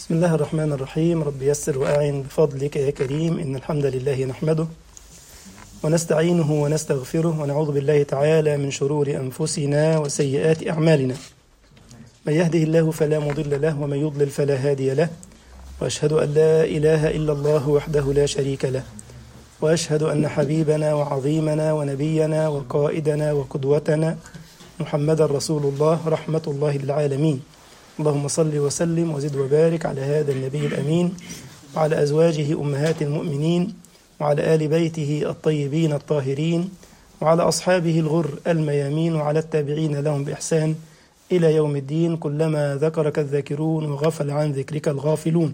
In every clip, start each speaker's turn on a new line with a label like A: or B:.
A: بسم الله الرحمن الرحيم رب يسر وأعن بفضلك يا كريم إن الحمد لله نحمده ونستعينه ونستغفره ونعوذ بالله تعالى من شرور أنفسنا وسيئات أعمالنا من يهده الله فلا مضل له ومن يضلل فلا هادي له وأشهد أن لا إله إلا الله وحده لا شريك له وأشهد أن حبيبنا وعظيمنا ونبينا وقائدنا وقدوتنا محمدا رسول الله رحمة الله للعالمين اللهم صل وسلم وزد وبارك على هذا النبي الأمين وعلى أزواجه أمهات المؤمنين وعلى آل بيته الطيبين الطاهرين وعلى أصحابه الغر الميامين وعلى التابعين لهم بإحسان إلى يوم الدين كلما ذكرك الذاكرون وغفل عن ذكرك الغافلون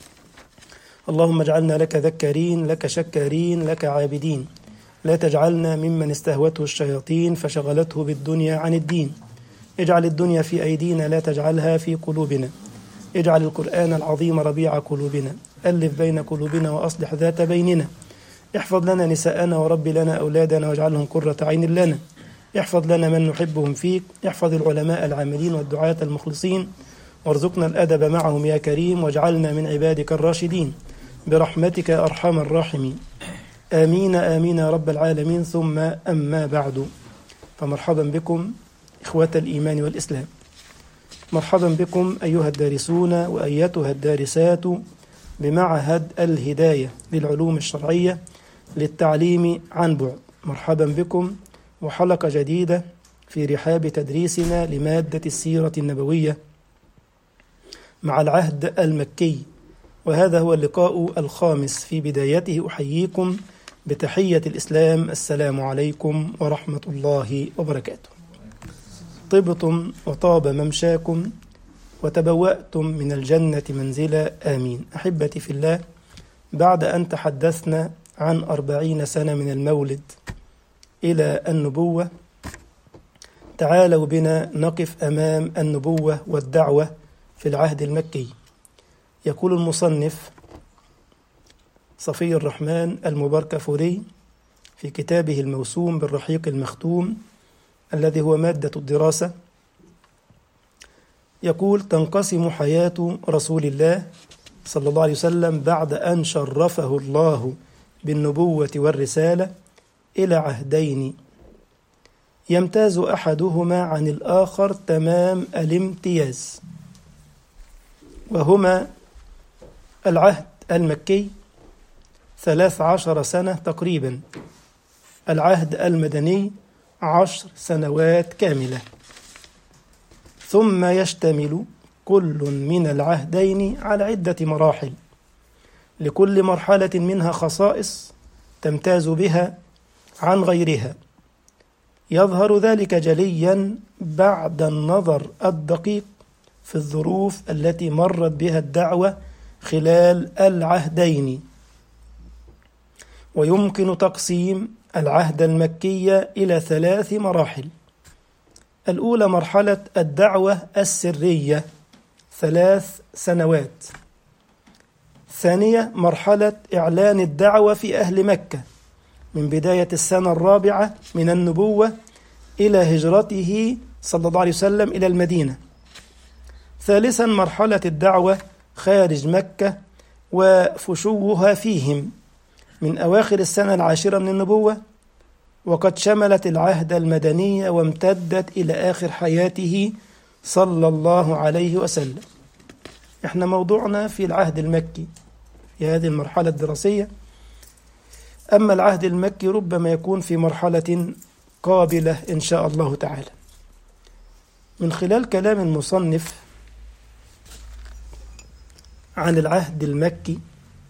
A: اللهم اجعلنا لك ذكارين لك شكارين لك عابدين لا تجعلنا ممن استهوته الشياطين فشغلته بالدنيا عن الدين اجعل الدنيا في أيدينا لا تجعلها في قلوبنا اجعل القرآن العظيم ربيع قلوبنا ألف بين قلوبنا وأصلح ذات بيننا احفظ لنا نساءنا ورب لنا أولادنا واجعلهم قرة عين لنا احفظ لنا من نحبهم فيك احفظ العلماء العاملين والدعاة المخلصين وارزقنا الأدب معهم يا كريم واجعلنا من عبادك الراشدين برحمتك يا أرحم الراحمين آمين آمين يا رب العالمين ثم أما بعد فمرحبا بكم إخوة الإيمان والإسلام مرحبا بكم أيها الدارسون وأيتها الدارسات بمعهد الهداية للعلوم الشرعية للتعليم عن بعد مرحبا بكم وحلقة جديدة في رحاب تدريسنا لمادة السيرة النبوية مع العهد المكي وهذا هو اللقاء الخامس في بدايته أحييكم بتحية الإسلام السلام عليكم ورحمة الله وبركاته طبتم وطاب ممشاكم وتبوأتم من الجنة منزلا آمين أحبتي في الله بعد أن تحدثنا عن أربعين سنة من المولد إلى النبوة تعالوا بنا نقف أمام النبوة والدعوة في العهد المكي يقول المصنف صفي الرحمن المباركفوري في كتابه الموسوم بالرحيق المختوم الذي هو مادة الدراسة يقول تنقسم حياة رسول الله صلى الله عليه وسلم بعد أن شرفه الله بالنبوة والرسالة إلى عهدين يمتاز أحدهما عن الآخر تمام الامتياز وهما العهد المكي ثلاث عشر سنة تقريبا العهد المدني عشر سنوات كاملة ثم يشتمل كل من العهدين على عدة مراحل لكل مرحلة منها خصائص تمتاز بها عن غيرها يظهر ذلك جليا بعد النظر الدقيق في الظروف التي مرت بها الدعوة خلال العهدين ويمكن تقسيم العهد المكي إلى ثلاث مراحل الأولى مرحلة الدعوة السرية ثلاث سنوات ثانية مرحلة إعلان الدعوة في أهل مكة من بداية السنة الرابعة من النبوة إلى هجرته صلى الله عليه وسلم إلى المدينة ثالثا مرحلة الدعوة خارج مكة وفشوها فيهم من أواخر السنة العاشرة من النبوة وقد شملت العهد المدني وامتدت إلى آخر حياته صلى الله عليه وسلم احنا موضوعنا في العهد المكي في هذه المرحلة الدراسية أما العهد المكي ربما يكون في مرحلة قابلة إن شاء الله تعالى من خلال كلام المصنف عن العهد المكي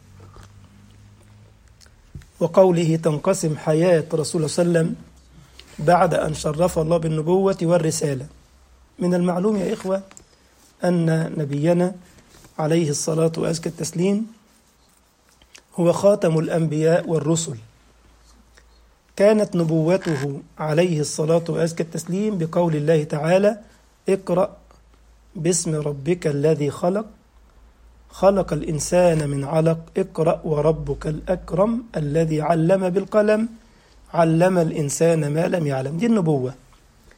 A: وقوله تنقسم حياة رسول الله صلى الله عليه وسلم بعد أن شرف الله بالنبوة والرسالة من المعلوم يا إخوة أن نبينا عليه الصلاة وأزكى التسليم هو خاتم الأنبياء والرسل كانت نبوته عليه الصلاة وأزكى التسليم بقول الله تعالى اقرأ باسم ربك الذي خلق خلق الإنسان من علق اقرأ وربك الأكرم الذي علم بالقلم علم الإنسان ما لم يعلم دي النبوة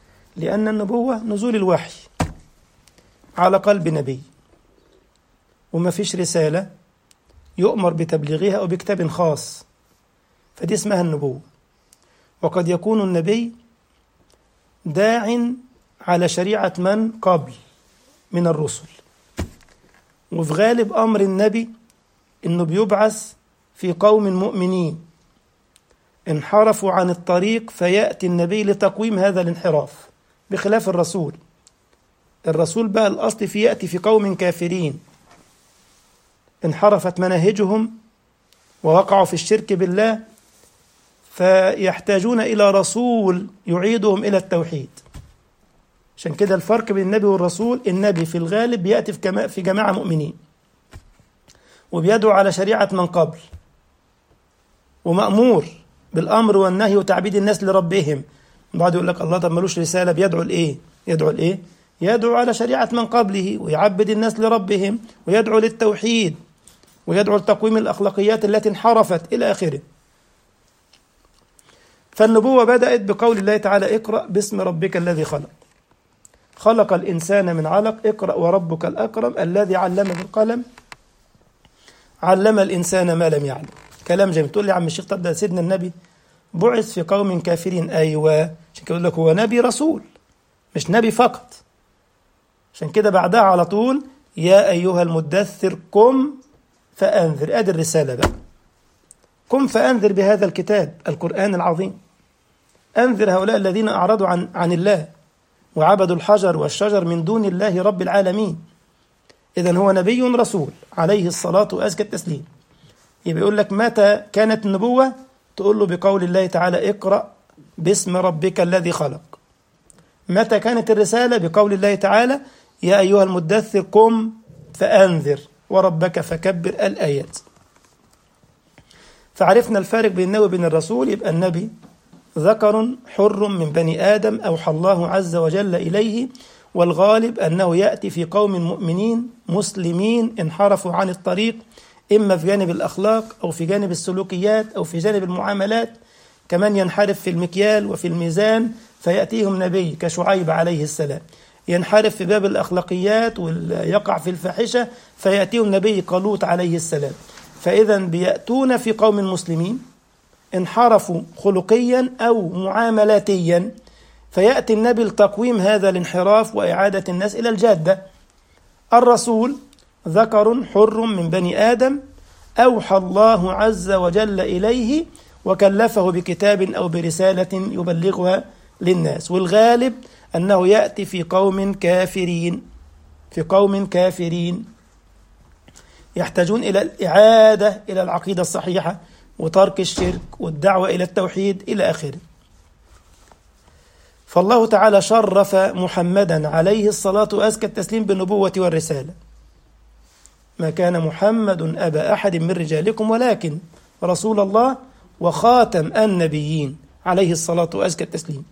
A: لأن النبوة نزول الوحي على قلب نبي وما فيش رسالة يؤمر بتبليغها أو بكتاب خاص فدي اسمها النبوة وقد يكون النبي داع على شريعة من قبل من الرسل وفي غالب أمر النبي إنه بيبعث في قوم مؤمنين انحرفوا عن الطريق فيأتي النبي لتقويم هذا الانحراف بخلاف الرسول الرسول بقى الأصل في يأتي في قوم كافرين انحرفت مناهجهم ووقعوا في الشرك بالله فيحتاجون إلى رسول يعيدهم إلى التوحيد عشان كده الفرق بين النبي والرسول النبي في الغالب بيأتي في جماعة مؤمنين وبيدعو على شريعة من قبل ومأمور بالأمر والنهي وتعبيد الناس لربهم بعد يقول لك الله طب ملوش رسالة بيدعو لإيه؟ يدعو لإيه؟ يدعو على شريعة من قبله ويعبد الناس لربهم ويدعو للتوحيد ويدعو لتقويم الأخلاقيات التي انحرفت إلى آخره فالنبوة بدأت بقول الله تعالى اقرأ باسم ربك الذي خلق خلق الإنسان من علق اقرأ وربك الأكرم الذي علم بالقلم علم الإنسان ما لم يعلم كلام جميل تقول لي يا عم الشيخ طب ده سيدنا النبي بعث في قوم كافرين أيوة عشان كده لك هو نبي رسول مش نبي فقط عشان كده بعدها على طول يا أيها المدثر قم فأنذر أدي الرسالة بقى قم فأنذر بهذا الكتاب القرآن العظيم أنذر هؤلاء الذين أعرضوا عن عن الله وعبدوا الحجر والشجر من دون الله رب العالمين إذا هو نبي رسول عليه الصلاة وأزكى التسليم يبقى يقول لك متى كانت النبوة تقول له بقول الله تعالى اقرأ باسم ربك الذي خلق متى كانت الرسالة بقول الله تعالى يا أيها المدثر قم فأنذر وربك فكبر الآيات فعرفنا الفارق بين النبي وبين الرسول يبقى النبي ذكر حر من بني آدم أوحى الله عز وجل إليه والغالب أنه يأتي في قوم مؤمنين مسلمين انحرفوا عن الطريق إما في جانب الأخلاق أو في جانب السلوكيات أو في جانب المعاملات كمان ينحرف في المكيال وفي الميزان فيأتيهم نبي كشعيب عليه السلام ينحرف في باب الأخلاقيات ويقع في الفاحشة فيأتيهم نبي قلوط عليه السلام فإذا بيأتون في قوم مسلمين انحرفوا خلقيا أو معاملاتيا فيأتي النبي لتقويم هذا الانحراف وإعادة الناس إلى الجادة الرسول ذكر حر من بني آدم أوحى الله عز وجل إليه وكلفه بكتاب أو برسالة يبلغها للناس والغالب أنه يأتي في قوم كافرين في قوم كافرين يحتاجون إلى الإعادة إلى العقيدة الصحيحة وترك الشرك والدعوة إلى التوحيد إلى آخره فالله تعالى شرف محمدا عليه الصلاة وأزكى التسليم بالنبوة والرسالة ما كان محمد أبا أحد من رجالكم ولكن رسول الله وخاتم النبيين عليه الصلاة وأزكى التسليم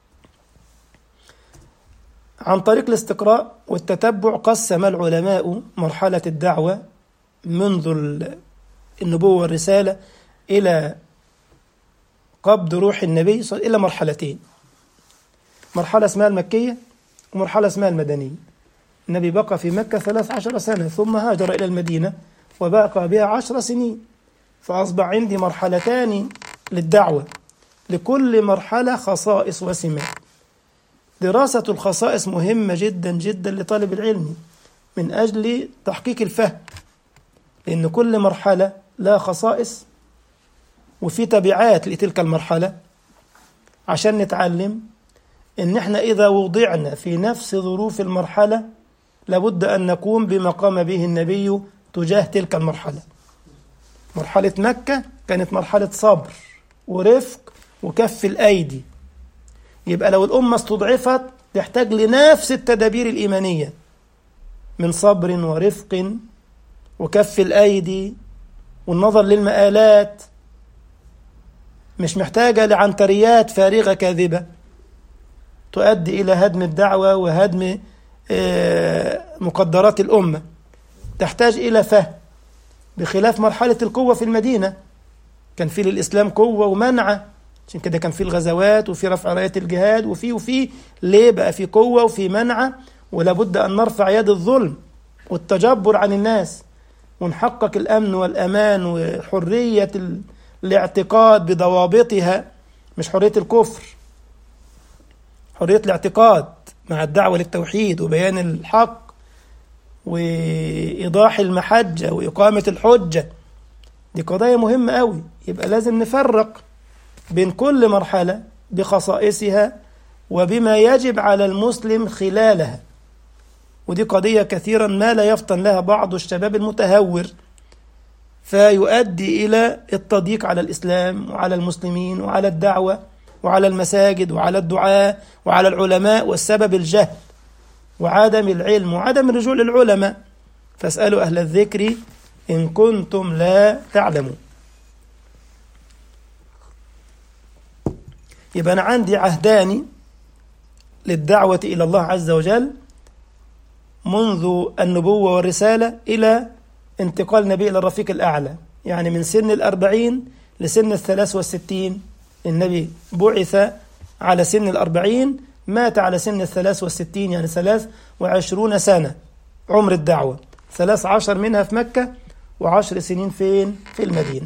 A: عن طريق الاستقراء والتتبع قسم العلماء مرحلة الدعوة منذ النبوة والرسالة إلى قبض روح النبي صلى إلى مرحلتين مرحلة اسمها المكية ومرحلة اسمها المدنية النبي بقى في مكة ثلاث عشر سنة ثم هاجر إلى المدينة وبقى بها عشر سنين فأصبح عندي مرحلتان للدعوة لكل مرحلة خصائص وسمات دراسة الخصائص مهمة جدا جدا لطالب العلم من أجل تحقيق الفهم لأن كل مرحلة لها خصائص وفي تبعات لتلك المرحلة عشان نتعلم إن إحنا إذا وضعنا في نفس ظروف المرحلة لابد أن نقوم بما قام به النبي تجاه تلك المرحلة مرحلة مكة كانت مرحلة صبر ورفق وكف الأيدي يبقى لو الأمة استضعفت تحتاج لنفس التدابير الإيمانية من صبر ورفق وكف الأيدي والنظر للمآلات مش محتاجة لعنتريات فارغة كاذبة تؤدي إلى هدم الدعوة وهدم مقدرات الأمة تحتاج إلى فهم بخلاف مرحلة القوة في المدينة كان في للإسلام قوة ومنعة عشان كده كان في الغزوات وفي رفع راية الجهاد وفي وفي ليه بقى في قوة وفي منعة ولابد أن نرفع يد الظلم والتجبر عن الناس ونحقق الأمن والأمان وحرية الاعتقاد بضوابطها مش حرية الكفر حرية الاعتقاد مع الدعوة للتوحيد وبيان الحق وإيضاح المحجة وإقامة الحجة دي قضايا مهمة قوي يبقى لازم نفرق بين كل مرحلة بخصائصها وبما يجب على المسلم خلالها ودي قضية كثيرا ما لا يفطن لها بعض الشباب المتهور فيؤدي إلى التضييق على الإسلام وعلى المسلمين وعلى الدعوة وعلى المساجد وعلى الدعاء وعلى العلماء والسبب الجهل وعدم العلم وعدم الرجوع للعلماء فاسألوا أهل الذكر إن كنتم لا تعلمون يبقى أنا عندي عهدان للدعوة إلى الله عز وجل منذ النبوة والرسالة إلى انتقال النبي إلى الرفيق الأعلى يعني من سن الأربعين لسن الثلاث والستين النبي بعث على سن الأربعين مات على سن الثلاث والستين يعني ثلاث وعشرون سنة عمر الدعوة ثلاث عشر منها في مكة وعشر سنين فين في المدينة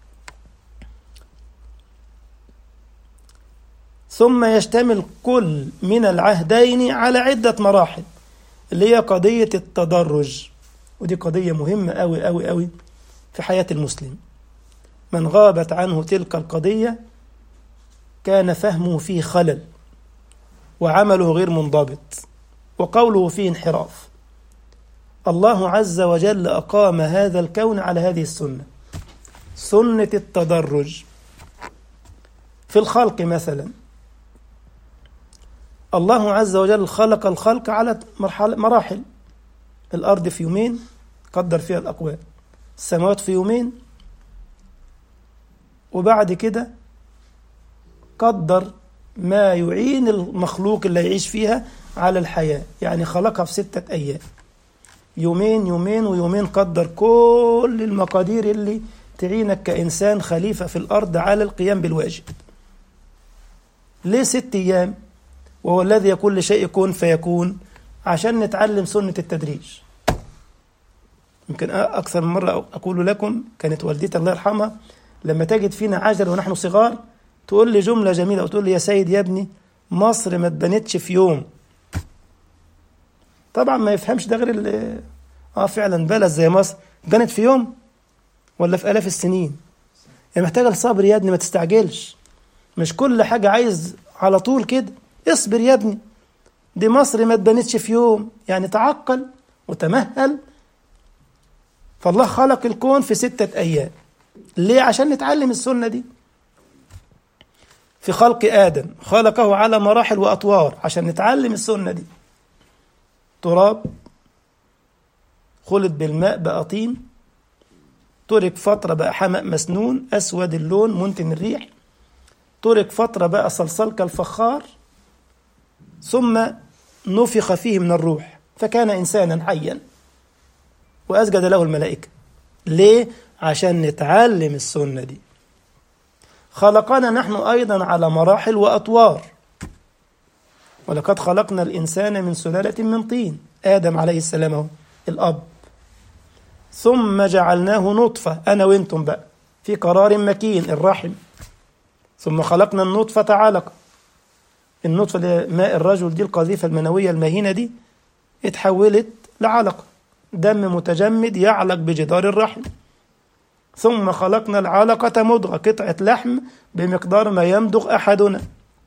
A: ثم يشتمل كل من العهدين على عدة مراحل اللي هي قضية التدرج ودي قضية مهمة أوي أوي أوي في حياة المسلم من غابت عنه تلك القضية كان فهمه فيه خلل وعمله غير منضبط وقوله فيه انحراف الله عز وجل أقام هذا الكون على هذه السنة سنة التدرج في الخلق مثلا الله عز وجل خلق الخلق على مرحلة مراحل الأرض في يومين قدر فيها الأقوال السماوات في يومين وبعد كده قدر ما يعين المخلوق اللي يعيش فيها على الحياة يعني خلقها في ستة أيام يومين يومين ويومين قدر كل المقادير اللي تعينك كإنسان خليفة في الأرض على القيام بالواجب ليه ست أيام وهو الذي يقول لشيء كن فيكون عشان نتعلم سنة التدريج يمكن أكثر من مرة أقول لكم كانت والدتي الله يرحمها لما تجد فينا عجل ونحن صغار تقول لي جملة جميلة وتقول لي يا سيد يا ابني مصر ما اتبنتش في يوم طبعا ما يفهمش ده غير اللي اه فعلا بلد زي مصر اتبنت في يوم ولا في آلاف السنين يعني محتاجة الصبر يا ابني ما تستعجلش مش كل حاجة عايز على طول كده اصبر يا ابني دي مصر ما اتبنتش في يوم يعني تعقل وتمهل فالله خلق الكون في ستة أيام ليه عشان نتعلم السنة دي في خلق آدم خلقه على مراحل وأطوار عشان نتعلم السنة دي تراب خلط بالماء بقى طين ترك فترة بقى حمأ مسنون أسود اللون منتن الريح ترك فترة بقى صلصال كالفخار ثم نفخ فيه من الروح فكان إنسانا حيا وأسجد له الملائكة ليه؟ عشان نتعلم السنة دي خلقنا نحن أيضا على مراحل وأطوار ولقد خلقنا الإنسان من سلالة من طين آدم عليه السلام هو الأب ثم جعلناه نطفة أنا وإنتم بقى في قرار مكين الرحم ثم خلقنا النطفة علقة النطفة ماء الرجل دي القذيفة المنوية المهينة دي اتحولت لعلقة دم متجمد يعلق بجدار الرحم ثم خلقنا العلقة مضغة قطعة لحم بمقدار ما يمضغ أحدنا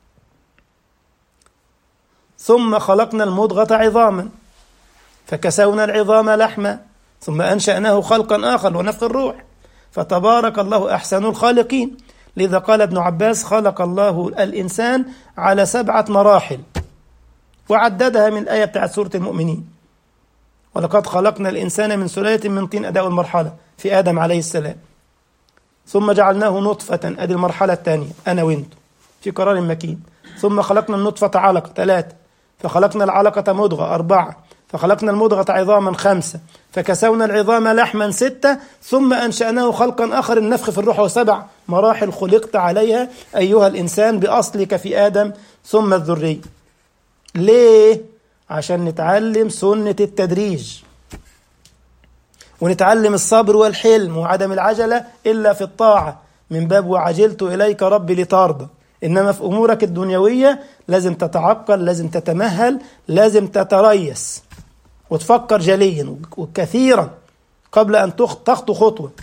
A: ثم خلقنا المضغة عظاما فكسونا العظام لحما ثم أنشأناه خلقا آخر ونفخ الروح فتبارك الله أحسن الخالقين لذا قال ابن عباس خلق الله الإنسان على سبعة مراحل وعددها من الآية بتاعت سورة المؤمنين ولقد خلقنا الإنسان من سلالة من طين أداء المرحلة في آدم عليه السلام ثم جعلناه نطفة أدي المرحلة الثانية أنا وأنتم في قرار مكين ثم خلقنا النطفة علقة ثلاثة فخلقنا العلقة مضغة أربعة فخلقنا المضغة عظاما خمسة فكسونا العظام لحما ستة ثم أنشأناه خلقا آخر النفخ في الروح وسبع مراحل خلقت عليها أيها الإنسان بأصلك في آدم ثم الذرية ليه؟ عشان نتعلم سنة التدريج ونتعلم الصبر والحلم وعدم العجلة إلا في الطاعة من باب وعجلت إليك ربي لترضى إنما في أمورك الدنيوية لازم تتعقل لازم تتمهل لازم تتريس وتفكر جليا وكثيرا قبل أن تخطو خطوة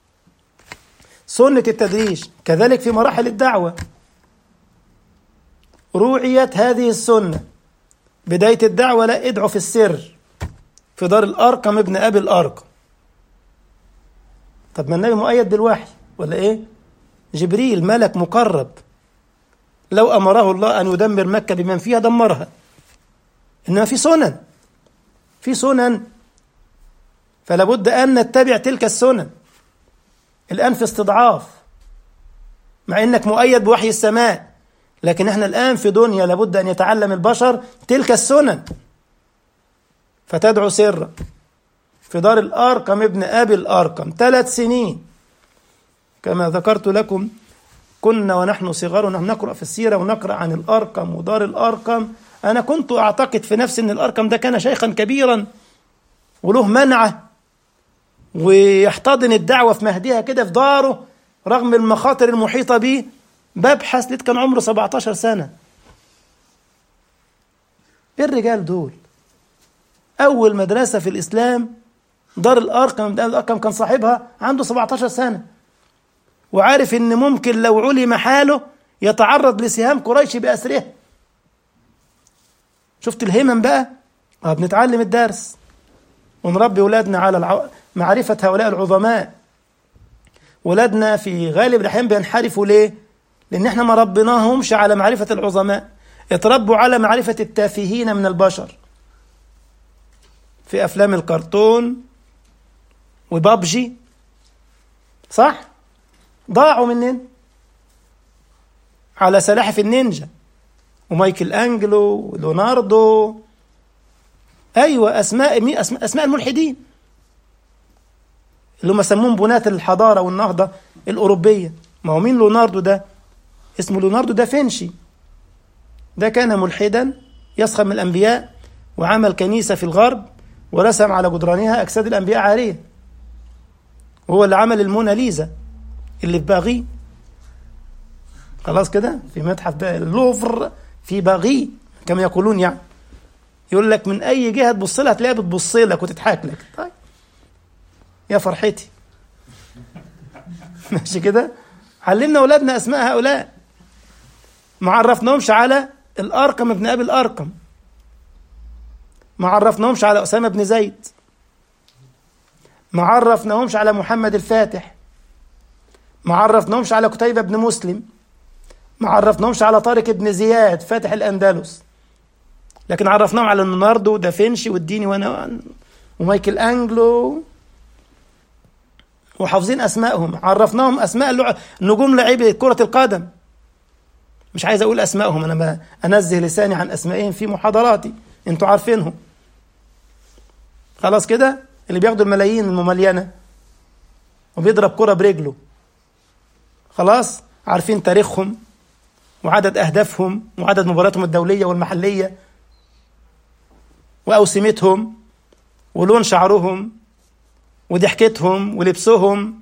A: سنة التدريج كذلك في مراحل الدعوة روعيت هذه السنة بداية الدعوة لا ادعو في السر في دار الأرقم ابن أبي الأرقم طب ما النبي مؤيد بالوحي ولا إيه جبريل ملك مقرب لو أمره الله أن يدمر مكة بمن فيها دمرها إنما في سنن في سنن فلا بد أن نتبع تلك السنن الآن في استضعاف مع إنك مؤيد بوحي السماء لكن احنا الآن في دنيا لابد أن يتعلم البشر تلك السنن فتدعو سرا في دار الأرقم ابن أبي الأرقم ثلاث سنين كما ذكرت لكم كنا ونحن صغار ونحن نقرأ في السيرة ونقرأ عن الأرقم ودار الأرقم أنا كنت أعتقد في نفسي أن الأرقم ده كان شيخا كبيرا وله منعة ويحتضن الدعوة في مهدها كده في داره رغم المخاطر المحيطة به ببحث لقيت كان عمره 17 سنة ايه الرجال دول أول مدرسة في الإسلام دار الأرقم دار الأرقم كان صاحبها عنده 17 سنة وعارف إن ممكن لو علم حاله يتعرض لسهام قريش بأسرها شفت الهمم بقى اه بنتعلم الدرس ونربي ولادنا على الع... معرفة هؤلاء العظماء ولادنا في غالب الأحيان بينحرفوا ليه؟ لأن احنا ما ربيناهمش على معرفة العظماء اتربوا على معرفة التافهين من البشر في أفلام الكرتون وبابجي صح؟ ضاعوا مننا على سلاحف النينجا ومايكل أنجلو وليوناردو أيوة أسماء مي أسماء, أسماء الملحدين اللي هم سموهم بناة الحضارة والنهضة الأوروبية ما هو مين ليوناردو ده اسمه ليوناردو دافنشي ده كان ملحدا يسخر من الأنبياء وعمل كنيسة في الغرب ورسم على جدرانها أجساد الأنبياء عارية وهو اللي عمل الموناليزا اللي في باغي خلاص كده في متحف اللوفر في باغي كما يقولون يعني يقول لك من اي جهه تبص لها تلاقيها بتبص لك وتضحك لك طيب يا فرحتي ماشي كده علمنا اولادنا اسماء هؤلاء ما عرفناهمش على الارقم ابن ابي الارقم ما عرفناهمش على اسامه بن زيد ما عرفناهمش على محمد الفاتح ما عرفناهمش على كتيبة بن مسلم ما عرفناهمش على طارق بن زياد فاتح الأندلس لكن عرفناهم على ليوناردو دافنشي والديني وانا ومايكل أنجلو وحافظين أسمائهم عرفناهم أسماء نجوم لاعبي كرة القدم مش عايز أقول أسمائهم أنا أنزه لساني عن أسمائهم في محاضراتي أنتوا عارفينهم خلاص كده اللي بياخدوا الملايين المملينة وبيضرب كرة برجله خلاص عارفين تاريخهم وعدد أهدافهم وعدد مبارياتهم الدولية والمحلية وأوسمتهم ولون شعرهم وضحكتهم ولبسهم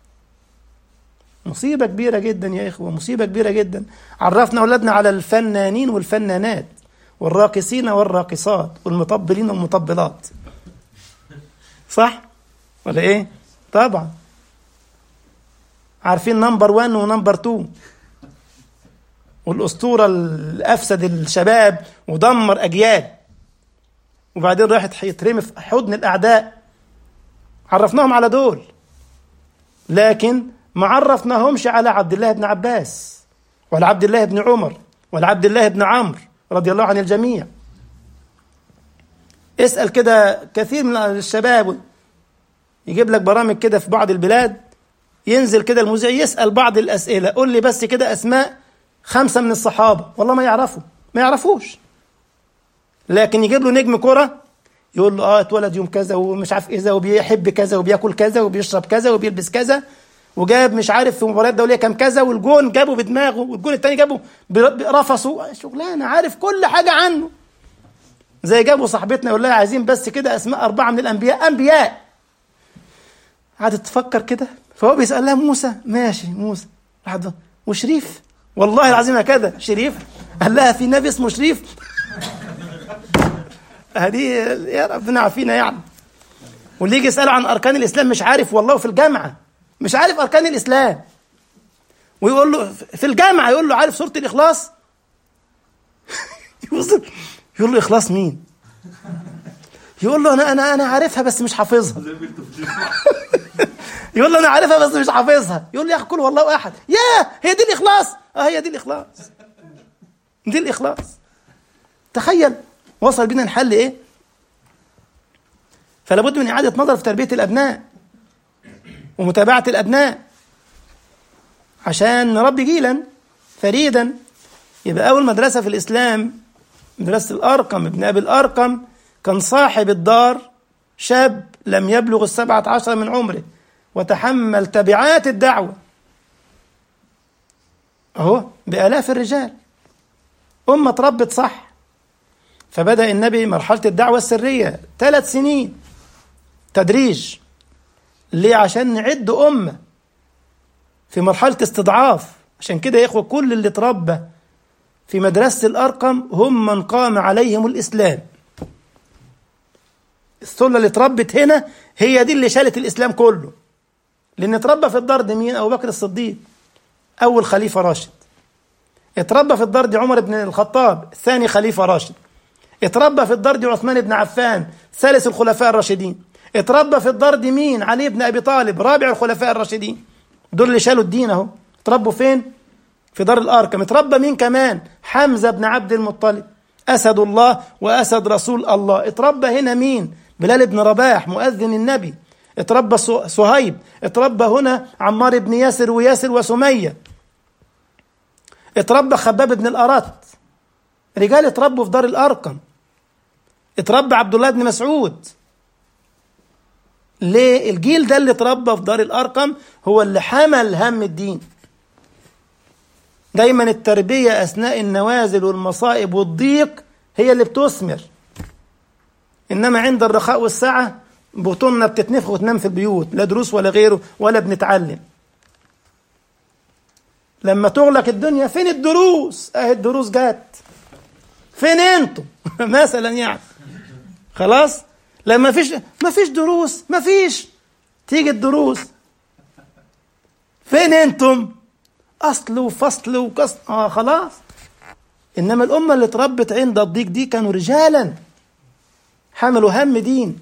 A: مصيبة كبيرة جدا يا إخوة مصيبة كبيرة جدا عرفنا أولادنا على الفنانين والفنانات والراقصين والراقصات والمطبلين والمطبلات صح ولا إيه طبعا عارفين نمبر 1 ونمبر 2 والاسطوره اللي افسد الشباب ودمر اجيال وبعدين راحت يترمي في حضن الاعداء عرفناهم على دول لكن ما عرفناهمش على عبد الله بن عباس ولا عبد الله بن عمر ولا عبد الله بن عمرو رضي الله عن الجميع اسال كده كثير من الشباب يجيب لك برامج كده في بعض البلاد ينزل كده المذيع يسأل بعض الأسئلة قول لي بس كده أسماء خمسة من الصحابة والله ما يعرفوا ما يعرفوش لكن يجيب له نجم كرة يقول له اه اتولد يوم كذا ومش عارف ايه وبيحب كذا وبياكل كذا وبيشرب كذا وبيلبس كذا وجاب مش عارف في مباريات دوليه كام كذا والجون جابه بدماغه والجون الثاني جابه برفصه شغلانه عارف كل حاجه عنه زي جابوا صاحبتنا يقول لها عايزين بس كده اسماء اربعه من الانبياء انبياء قعدت تفكر كده فهو بيسأل لها موسى ماشي موسى راحت وشريف والله العظيم هكذا شريف قال لها في نبي اسمه شريف هذه يا ربنا عافينا يعني واللي يجي يسأله عن أركان الإسلام مش عارف والله في الجامعة مش عارف أركان الإسلام ويقول له في الجامعة يقول له عارف سورة الإخلاص يقول له إخلاص مين يقول له أنا أنا أنا عارفها بس مش حافظها يقول له أنا عارفها بس مش حافظها يقول له يا أخي كل والله أحد يا هي دي الإخلاص أه هي دي الإخلاص دي الإخلاص تخيل وصل بينا الحل إيه فلا بد من إعادة نظر في تربية الأبناء ومتابعة الأبناء عشان نربي جيلا فريدا يبقى أول مدرسة في الإسلام مدرسة الأرقم ابن أبي الأرقم كان صاحب الدار شاب لم يبلغ السبعة عشر من عمره وتحمل تبعات الدعوة أهو بآلاف الرجال أمة تربت صح فبدأ النبي مرحلة الدعوة السرية ثلاث سنين تدريج ليه عشان نعد أمة في مرحلة استضعاف عشان كده يا إخوة كل اللي اتربى في مدرسة الأرقم هم من قام عليهم الإسلام السلة اللي اتربت هنا هي دي اللي شالت الإسلام كله لأن اتربى في الدار دي مين أبو بكر الصديق أول خليفة راشد اتربى في الدار دي عمر بن الخطاب ثاني خليفة راشد اتربى في الدار دي عثمان بن عفان ثالث الخلفاء الراشدين اتربى في الدار دي مين علي بن أبي طالب رابع الخلفاء الراشدين دول اللي شالوا الدين اهو اتربوا فين في دار الارقم اتربى مين كمان حمزه بن عبد المطلب اسد الله واسد رسول الله اتربى هنا مين بلال بن رباح مؤذن النبي اتربى صهيب اتربى هنا عمار بن ياسر وياسر وسميه اتربى خباب بن الارت رجال اتربوا في دار الارقم اتربى عبد الله بن مسعود ليه الجيل ده اللي اتربى في دار الارقم هو اللي حمل هم الدين دايما التربيه اثناء النوازل والمصائب والضيق هي اللي بتثمر انما عند الرخاء والسعه بطوننا بتتنفخ وتنام في البيوت لا دروس ولا غيره ولا بنتعلم لما تغلق الدنيا فين الدروس اهي الدروس جت فين انتم مثلا يعني خلاص لما فيش ما فيش دروس ما فيش تيجي الدروس فين انتم اصل وفصل وقص اه خلاص انما الامه اللي اتربت عند الضيق دي كانوا رجالا حملوا هم دين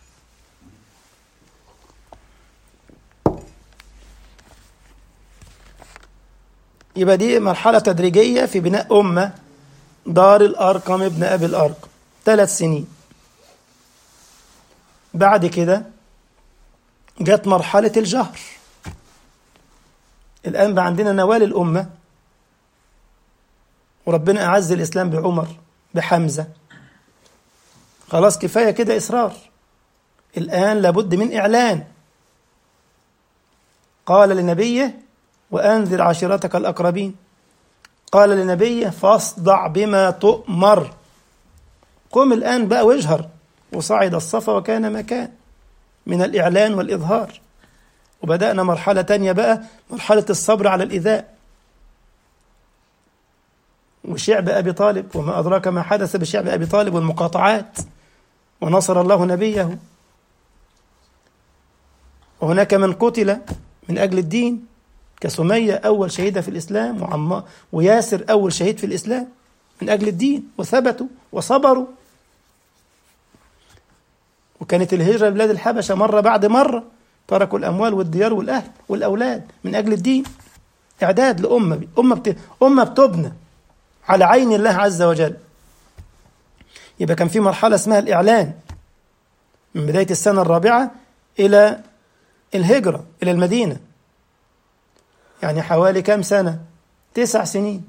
A: يبقى دي مرحلة تدريجية في بناء أمة دار الأرقم ابن أبي الأرقم ثلاث سنين بعد كده جت مرحلة الجهر الآن بقى عندنا نوال الأمة وربنا أعز الإسلام بعمر بحمزة خلاص كفاية كده إصرار الآن لابد من إعلان قال لنبيه وأنذر عشيرتك الأقربين قال لنبيه فاصدع بما تؤمر قم الآن بقى واجهر وصعد الصفا وكان مكان من الإعلان والإظهار وبدأنا مرحلة تانية بقى مرحلة الصبر على الإيذاء وشعب أبي طالب وما أدراك ما حدث بشعب أبي طالب والمقاطعات ونصر الله نبيه وهناك من قتل من أجل الدين كسمية أول شهيدة في الإسلام وعم وياسر أول شهيد في الإسلام من أجل الدين وثبتوا وصبروا وكانت الهجرة لبلاد الحبشة مرة بعد مرة تركوا الأموال والديار والأهل والأولاد من أجل الدين إعداد لأمة أمة بت... أمة بتبنى على عين الله عز وجل يبقى كان في مرحلة اسمها الإعلان من بداية السنة الرابعة إلى الهجرة إلى المدينة يعني حوالي كم سنة تسع سنين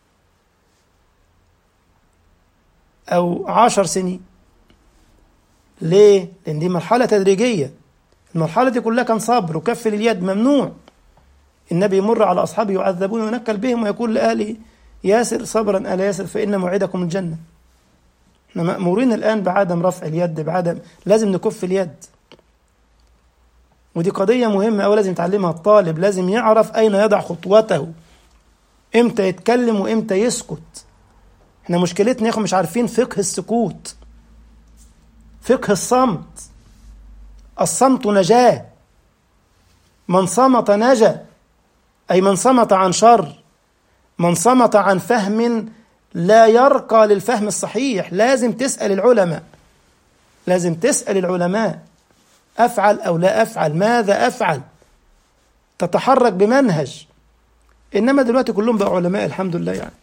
A: أو عشر سنين ليه؟ لأن دي مرحلة تدريجية المرحلة دي كلها كان صبر وكفل اليد ممنوع النبي يمر على أصحابه يعذبون وينكل بهم ويقول لأهله ياسر صبرا آل ياسر فإن موعدكم الجنة احنا مأمورين الآن بعدم رفع اليد بعدم لازم نكف اليد ودي قضية مهمة أو لازم يتعلمها الطالب لازم يعرف أين يضع خطوته إمتى يتكلم وإمتى يسكت احنا مشكلتنا يا اخو مش عارفين فقه السكوت فقه الصمت الصمت نجاة من صمت نجا أي من صمت عن شر من صمت عن فهم لا يرقى للفهم الصحيح لازم تسأل العلماء لازم تسأل العلماء أفعل أو لا أفعل ماذا أفعل تتحرك بمنهج إنما دلوقتي كلهم بقوا علماء الحمد لله يعني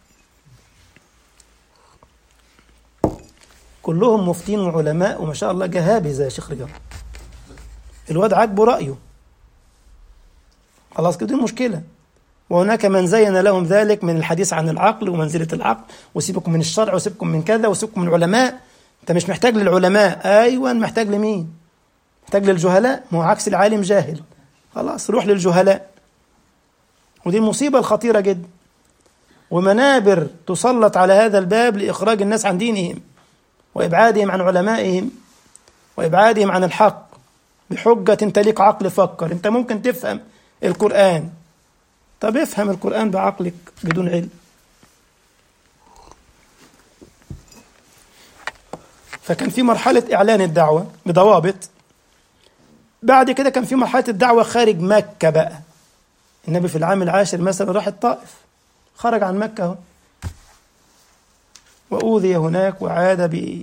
A: كلهم مفتين وعلماء وما شاء الله جهابي زي شيخ رجال الواد عاجبه رأيه خلاص كده دي مشكلة وهناك من زين لهم ذلك من الحديث عن العقل ومنزلة العقل وسيبكم من الشرع وسيبكم من كذا وسيبكم من العلماء انت مش محتاج للعلماء ايوه محتاج لمين محتاج للجهلاء ما هو عكس العالم جاهل خلاص روح للجهلاء ودي المصيبة الخطيرة جدا ومنابر تسلط على هذا الباب لإخراج الناس عن دينهم وإبعادهم عن علمائهم وإبعادهم عن الحق بحجة تليق عقل فكر أنت ممكن تفهم القرآن طب افهم القرآن بعقلك بدون علم فكان في مرحلة إعلان الدعوة بضوابط بعد كده كان في مرحلة الدعوة خارج مكة بقى النبي في العام العاشر مثلا راح الطائف خرج عن مكة اهو وأوذي هناك وعاد ب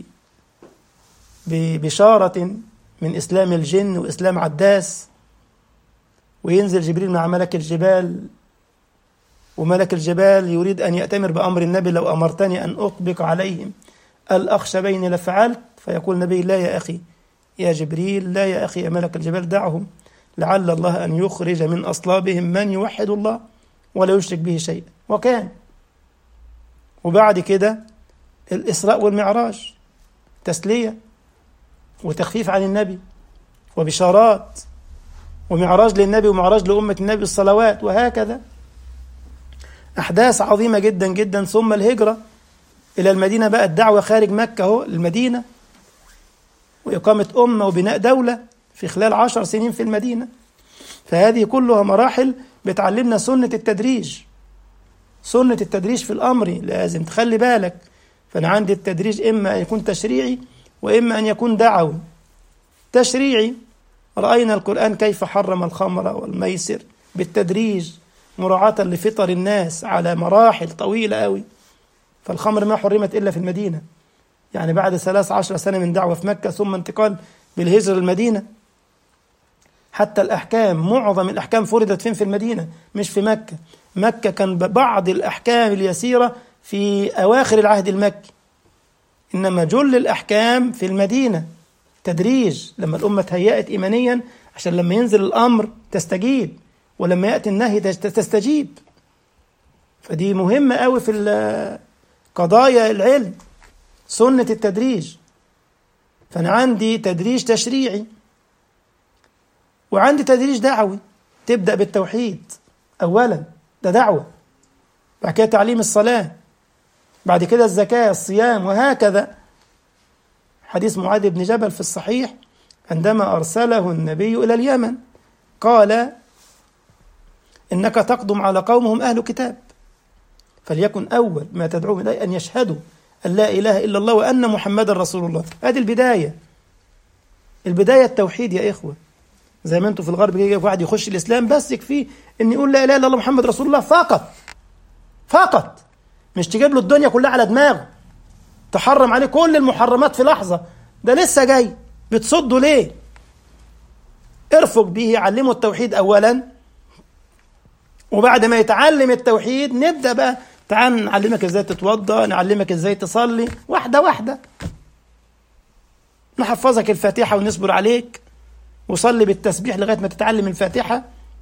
A: ببشارة من إسلام الجن وإسلام عداس وينزل جبريل مع ملك الجبال وملك الجبال يريد أن يأتمر بأمر النبي لو أمرتني أن أطبق عليهم الأخشبين لفعلت فيقول النبي لا يا أخي يا جبريل لا يا أخي يا ملك الجبال دعهم لعل الله أن يخرج من أصلابهم من يوحد الله ولا يشرك به شيئا وكان وبعد كده الإسراء والمعراج تسلية وتخفيف عن النبي وبشارات ومعراج للنبي ومعراج لأمة النبي الصلوات وهكذا أحداث عظيمة جدا جدا ثم الهجرة إلى المدينة بقى الدعوة خارج مكة أهو المدينة وإقامة أمة وبناء دولة في خلال عشر سنين في المدينة فهذه كلها مراحل بتعلمنا سنة التدريج سنة التدريج في الأمر لازم تخلي بالك فأنا عندي التدريج إما أن يكون تشريعي وإما أن يكون دعوي تشريعي رأينا القرآن كيف حرم الخمر والميسر بالتدريج مراعاة لفطر الناس على مراحل طويلة أوي فالخمر ما حرمت إلا في المدينة يعني بعد ثلاث عشر سنة من دعوة في مكة ثم انتقال بالهجرة للمدينة حتى الأحكام معظم الأحكام فرضت فين في المدينة مش في مكة مكة كان بعض الأحكام اليسيرة في أواخر العهد المكي إنما جل الأحكام في المدينة تدريج لما الأمة تهيأت إيمانيا عشان لما ينزل الأمر تستجيب ولما يأتي النهي تستجيب فدي مهمة قوي في قضايا العلم سنة التدريج فأنا عندي تدريج تشريعي وعندي تدريج دعوي تبدأ بالتوحيد أولا ده دعوة بعد كده تعليم الصلاة بعد كده الزكاة الصيام وهكذا حديث معاذ بن جبل في الصحيح عندما أرسله النبي إلى اليمن قال إنك تقدم على قومهم أهل كتاب فليكن أول ما تدعوهم إليه أن يشهدوا أن لا إله إلا الله وأن محمدا رسول الله هذه البداية البداية التوحيد يا إخوة زي ما أنتم في الغرب يجي واحد يخش الإسلام بس يكفيه إن يقول لا إله إلا الله محمد رسول الله فقط فقط مش تجيب له الدنيا كلها على دماغه تحرم عليه كل المحرمات في لحظة ده لسه جاي بتصده ليه ارفق به علمه التوحيد أولا وبعد ما يتعلم التوحيد نبدأ بقى تعال نعلمك ازاي تتوضا نعلمك ازاي تصلي واحدة واحدة نحفظك الفاتحة ونصبر عليك وصلي بالتسبيح لغاية ما تتعلم الفاتحة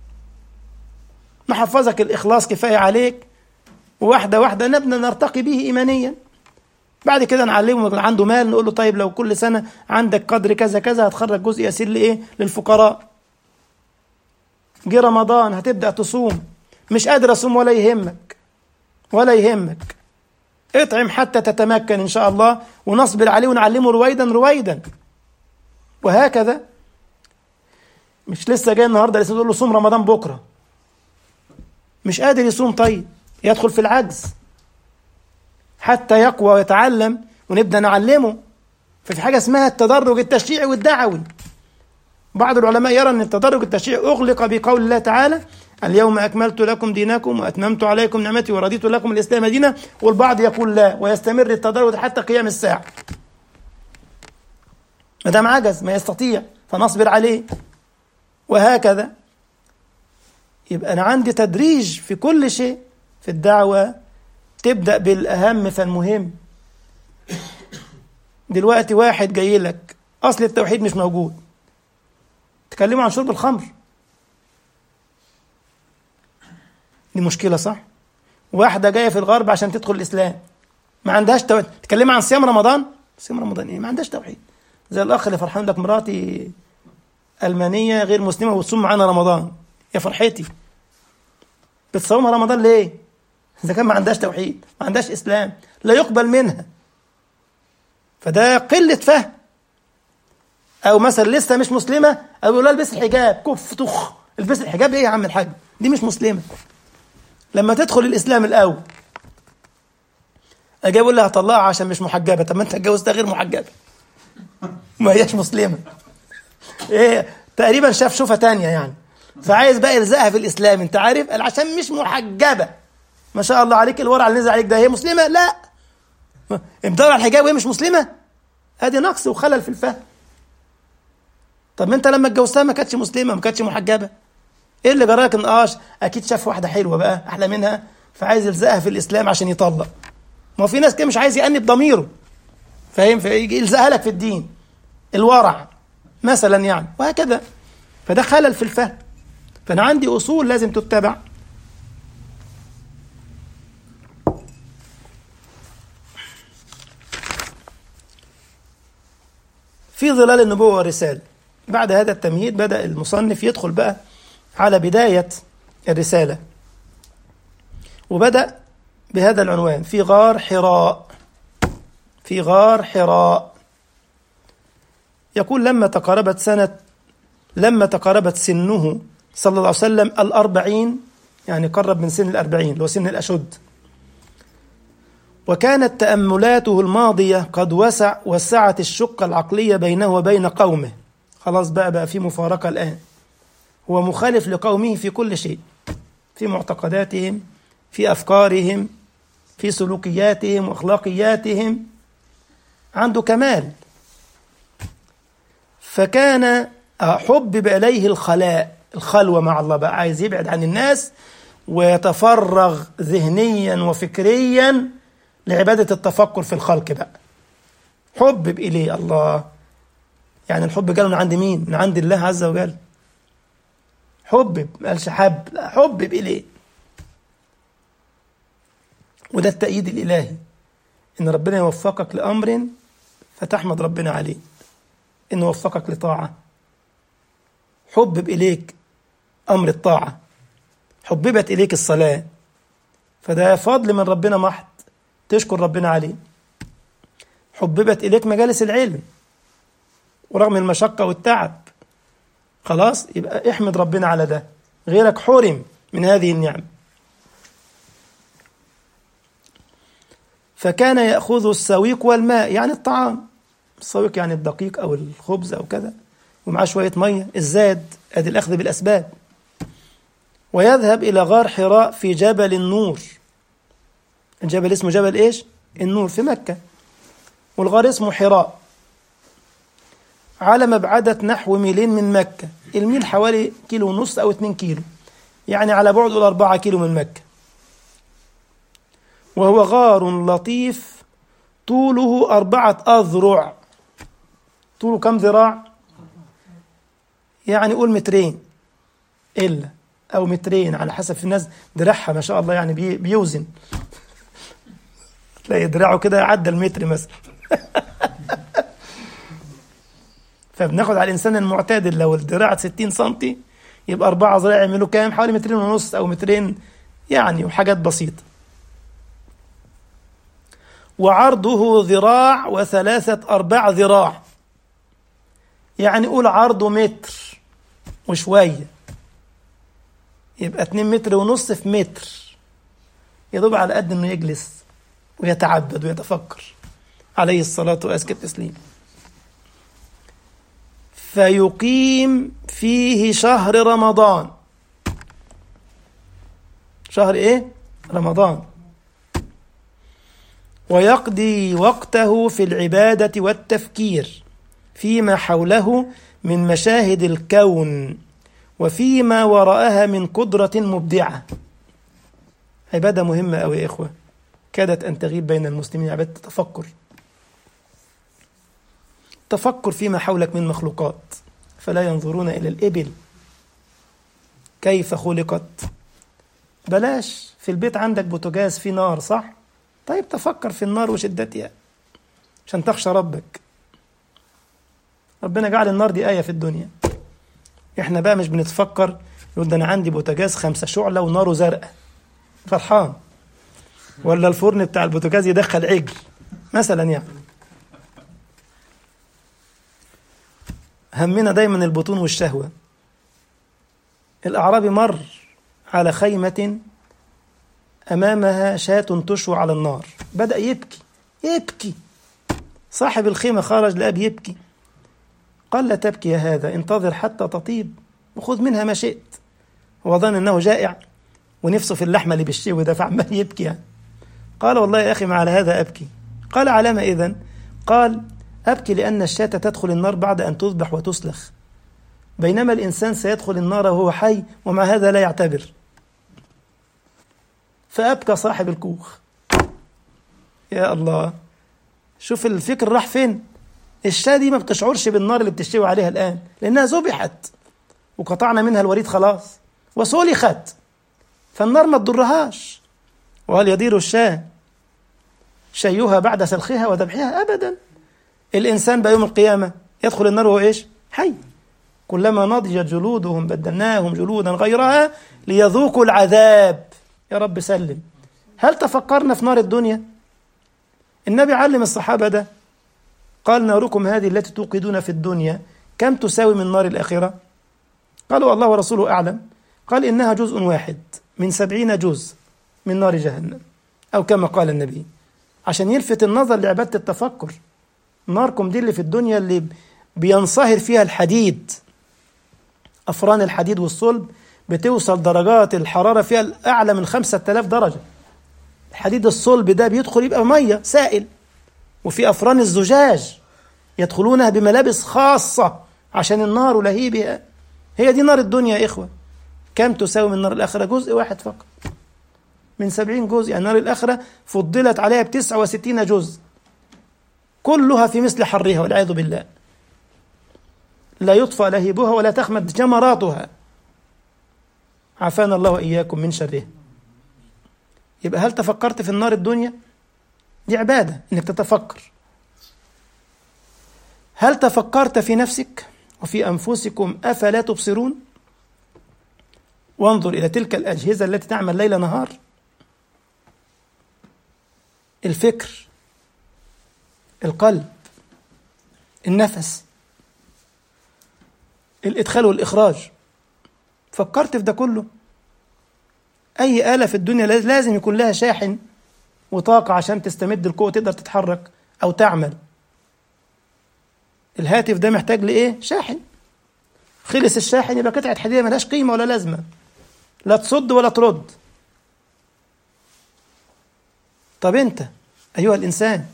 A: نحفظك الإخلاص كفاية عليك وواحدة واحدة نبنى نرتقي به إيمانيا بعد كده نعلمه يكون عنده مال نقول له طيب لو كل سنة عندك قدر كذا كذا هتخرج جزء يسير لإيه للفقراء جه رمضان هتبدأ تصوم مش قادر أصوم ولا يهمك ولا يهمك اطعم حتى تتمكن إن شاء الله ونصبر عليه ونعلمه رويدا رويدا وهكذا مش لسه جاي النهارده لسه تقول له صوم رمضان بكره مش قادر يصوم طيب يدخل في العجز حتى يقوى ويتعلم ونبدا نعلمه ففي حاجه اسمها التدرج التشريعي والدعوي بعض العلماء يرى ان التدرج التشريعي اغلق بقول الله تعالى اليوم اكملت لكم دينكم واتممت عليكم نعمتي ورضيت لكم الاسلام دينا والبعض يقول لا ويستمر التدرج حتى قيام الساعه ما دام عجز ما يستطيع فنصبر عليه وهكذا يبقى انا عندي تدريج في كل شيء في الدعوه تبدا بالاهم فالمهم دلوقتي واحد جاي لك اصل التوحيد مش موجود تكلموا عن شرب الخمر دي مشكله صح واحده جايه في الغرب عشان تدخل الاسلام ما عندهاش توحيد تكلمي عن صيام رمضان صيام رمضان ايه ما عندهاش توحيد زي الاخ اللي فرحان لك مراتي المانيه غير مسلمه وتصوم معانا رمضان يا فرحتي بتصوم رمضان ليه اذا كان ما عندهاش توحيد ما عندهاش اسلام لا يقبل منها فده قله فهم او مثلا لسه مش مسلمه او يقول لها البس الحجاب كف تخ البس الحجاب ايه يا عم الحاج دي مش مسلمه لما تدخل الاسلام الاول اجي اقول لها هطلقها عشان مش محجبه طب ما انت اتجوزتها غير محجبه ما هياش مسلمه ايه تقريبا شاف شوفه تانية يعني فعايز بقى يلزقها في الاسلام انت عارف قال عشان مش محجبه ما شاء الله عليك الورع اللي نزل عليك ده هي مسلمه لا مدور على الحجاب وهي مش مسلمه ادي نقص وخلل في الفهم طب ما انت لما اتجوزتها ما كانتش مسلمه ما كانتش محجبه ايه اللي جراك ان اش اكيد شاف واحده حلوه بقى احلى منها فعايز يلزقها في الاسلام عشان يطلق ما في ناس كده مش عايز يأنب ضميره فاهم فيجي يلزقها لك في الدين الورع مثلا يعني وهكذا فده خلل في الفهم فانا عندي اصول لازم تتبع في ظلال النبوة والرسالة بعد هذا التمهيد بدأ المصنف يدخل بقى على بداية الرسالة وبدأ بهذا العنوان في غار حراء في غار حراء يقول لما تقاربت سنة لما تقاربت سنه صلى الله عليه وسلم الأربعين يعني قرب من سن الأربعين اللي هو سن الأشد وكانت تأملاته الماضية قد وسع وسعت الشقة العقلية بينه وبين قومه خلاص بقى بقى في مفارقة الآن هو مخالف لقومه في كل شيء في معتقداتهم في أفكارهم في سلوكياتهم وأخلاقياتهم عنده كمال فكان حبب إليه الخلاء الخلوة مع الله بقى عايز يبعد عن الناس ويتفرغ ذهنيا وفكريا لعبادة التفكر في الخلق بقى حبب إليه الله يعني الحب جاله من عند مين؟ من عند الله عز وجل حبب ما قالش حب لا حبب إليه وده التأييد الإلهي إن ربنا يوفقك لأمر فتحمد ربنا عليه إنه وفقك لطاعة حبب إليك أمر الطاعة حببت إليك الصلاة فده فضل من ربنا محض تشكر ربنا عليه حببت إليك مجالس العلم ورغم المشقة والتعب خلاص يبقى احمد ربنا على ده غيرك حرم من هذه النعم فكان يأخذ السويق والماء يعني الطعام السويق يعني الدقيق أو الخبز أو كذا ومعاه شوية مية الزاد أدي الأخذ بالأسباب ويذهب إلى غار حراء في جبل النور الجبل اسمه جبل إيش؟ النور في مكة والغار اسمه حراء على مبعدة نحو ميلين من مكة الميل حوالي كيلو ونص أو اتنين كيلو يعني على بعد أربعة كيلو من مكة وهو غار لطيف طوله أربعة أذرع طوله كم ذراع؟ يعني قول مترين إلا أو مترين على حسب في الناس دراعها ما شاء الله يعني بي بيوزن تلاقي دراعه كده عدى المتر مثلا فبناخد على الإنسان المعتدل لو الدراع 60 سم يبقى أربعة ذراع يعملوا كام؟ حوالي مترين ونص أو مترين يعني وحاجات بسيطة وعرضه ذراع وثلاثة أرباع ذراع يعني قول عرضه متر وشوية يبقى 2 متر ونص في متر يا دوب على قد انه يجلس ويتعبد ويتفكر عليه الصلاة وأزكى التسليم فيقيم فيه شهر رمضان شهر ايه رمضان ويقضي وقته في العبادة والتفكير فيما حوله من مشاهد الكون وفيما وراءها من قدرة مبدعة عبادة مهمة أوي يا إخوة كادت أن تغيب بين المسلمين عبادة التفكر تفكر فيما حولك من مخلوقات فلا ينظرون إلى الإبل كيف خلقت بلاش في البيت عندك بوتاجاز في نار صح طيب تفكر في النار وشدتها عشان تخشى ربك ربنا جعل النار دي آية في الدنيا احنا بقى مش بنتفكر يقول ده انا عندي بوتاجاز خمسة شعلة وناره زرقاء فرحان ولا الفرن بتاع البوتاجاز يدخل عجل مثلا يعني همنا دايما البطون والشهوة الأعرابي مر على خيمة أمامها شاة تشوى على النار بدأ يبكي يبكي صاحب الخيمة خرج لأب يبكي قال لا تبكي يا هذا انتظر حتى تطيب وخذ منها ما شئت هو ظن أنه جائع ونفسه في اللحمة اللي بالشوي ده فعمال يبكي يعني. قال والله يا أخي ما على هذا أبكي قال على ما إذن قال أبكي لأن الشاة تدخل النار بعد أن تذبح وتسلخ بينما الإنسان سيدخل النار وهو حي ومع هذا لا يعتبر فأبكى صاحب الكوخ يا الله شوف الفكر راح فين الشاة دي ما بتشعرش بالنار اللي بتشتوي عليها الآن لأنها ذبحت وقطعنا منها الوريد خلاص وسلخت فالنار ما تضرهاش وهل يدير الشاة شيها بعد سلخها وذبحها أبدا الإنسان بيوم القيامة يدخل النار وهو إيش حي كلما نضجت جلودهم بدلناهم جلودا غيرها ليذوقوا العذاب يا رب سلم هل تفكرنا في نار الدنيا النبي علم الصحابة ده قال ناركم هذه التي توقدون في الدنيا كم تساوي من نار الآخرة قالوا الله ورسوله أعلم قال إنها جزء واحد من سبعين جزء من نار جهنم أو كما قال النبي عشان يلفت النظر لعبادة التفكر ناركم دي اللي في الدنيا اللي بينصهر فيها الحديد أفران الحديد والصلب بتوصل درجات الحرارة فيها أعلى من خمسة آلاف درجة الحديد الصلب ده بيدخل يبقى مية سائل وفي أفران الزجاج يدخلونها بملابس خاصة عشان النار ولهيبها هي دي نار الدنيا يا إخوة كم تساوي من نار الآخرة جزء واحد فقط من سبعين جزء يعني نار الآخرة فضلت عليها بتسعة وستين جزء كلها في مثل حرها والعياذ بالله لا يطفى لهيبها ولا تخمد جمراتها عافانا الله وإياكم من شره يبقى هل تفكرت في النار الدنيا دي عبادة إنك تتفكر هل تفكرت في نفسك وفي أنفسكم أفلا تبصرون وانظر إلى تلك الأجهزة التي تعمل ليل نهار الفكر القلب النفس الإدخال والإخراج فكرت في ده كله أي آلة في الدنيا لازم يكون لها شاحن وطاقة عشان تستمد القوة تقدر تتحرك أو تعمل الهاتف ده محتاج لإيه؟ شاحن خلص الشاحن يبقى قطعة حديدية ملهاش قيمة ولا لازمة لا تصد ولا ترد طب أنت أيها الإنسان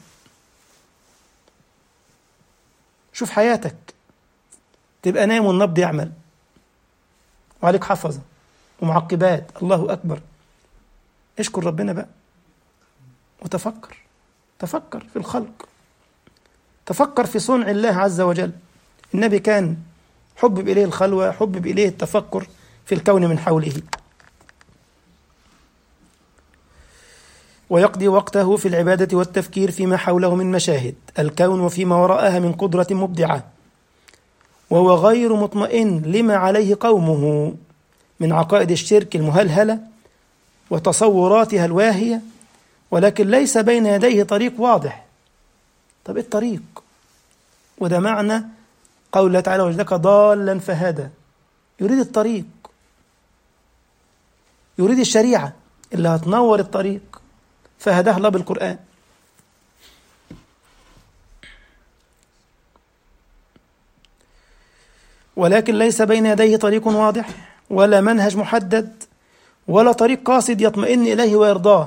A: شوف حياتك تبقى نايم والنبض يعمل وعليك حفظة ومعقبات الله أكبر اشكر ربنا بقى وتفكر تفكر في الخلق تفكر في صنع الله عز وجل النبي كان حبب إليه الخلوة حبب إليه التفكر في الكون من حوله ويقضي وقته في العبادة والتفكير فيما حوله من مشاهد الكون وفيما وراءها من قدرة مبدعة وهو غير مطمئن لما عليه قومه من عقائد الشرك المهلهلة وتصوراتها الواهية ولكن ليس بين يديه طريق واضح طب ايه الطريق وده معنى قول الله تعالى وجدك ضالا فهدى يريد الطريق يريد الشريعة اللي هتنور الطريق فهداه الله بالقرآن ولكن ليس بين يديه طريق واضح ولا منهج محدد ولا طريق قاصد يطمئن إليه ويرضاه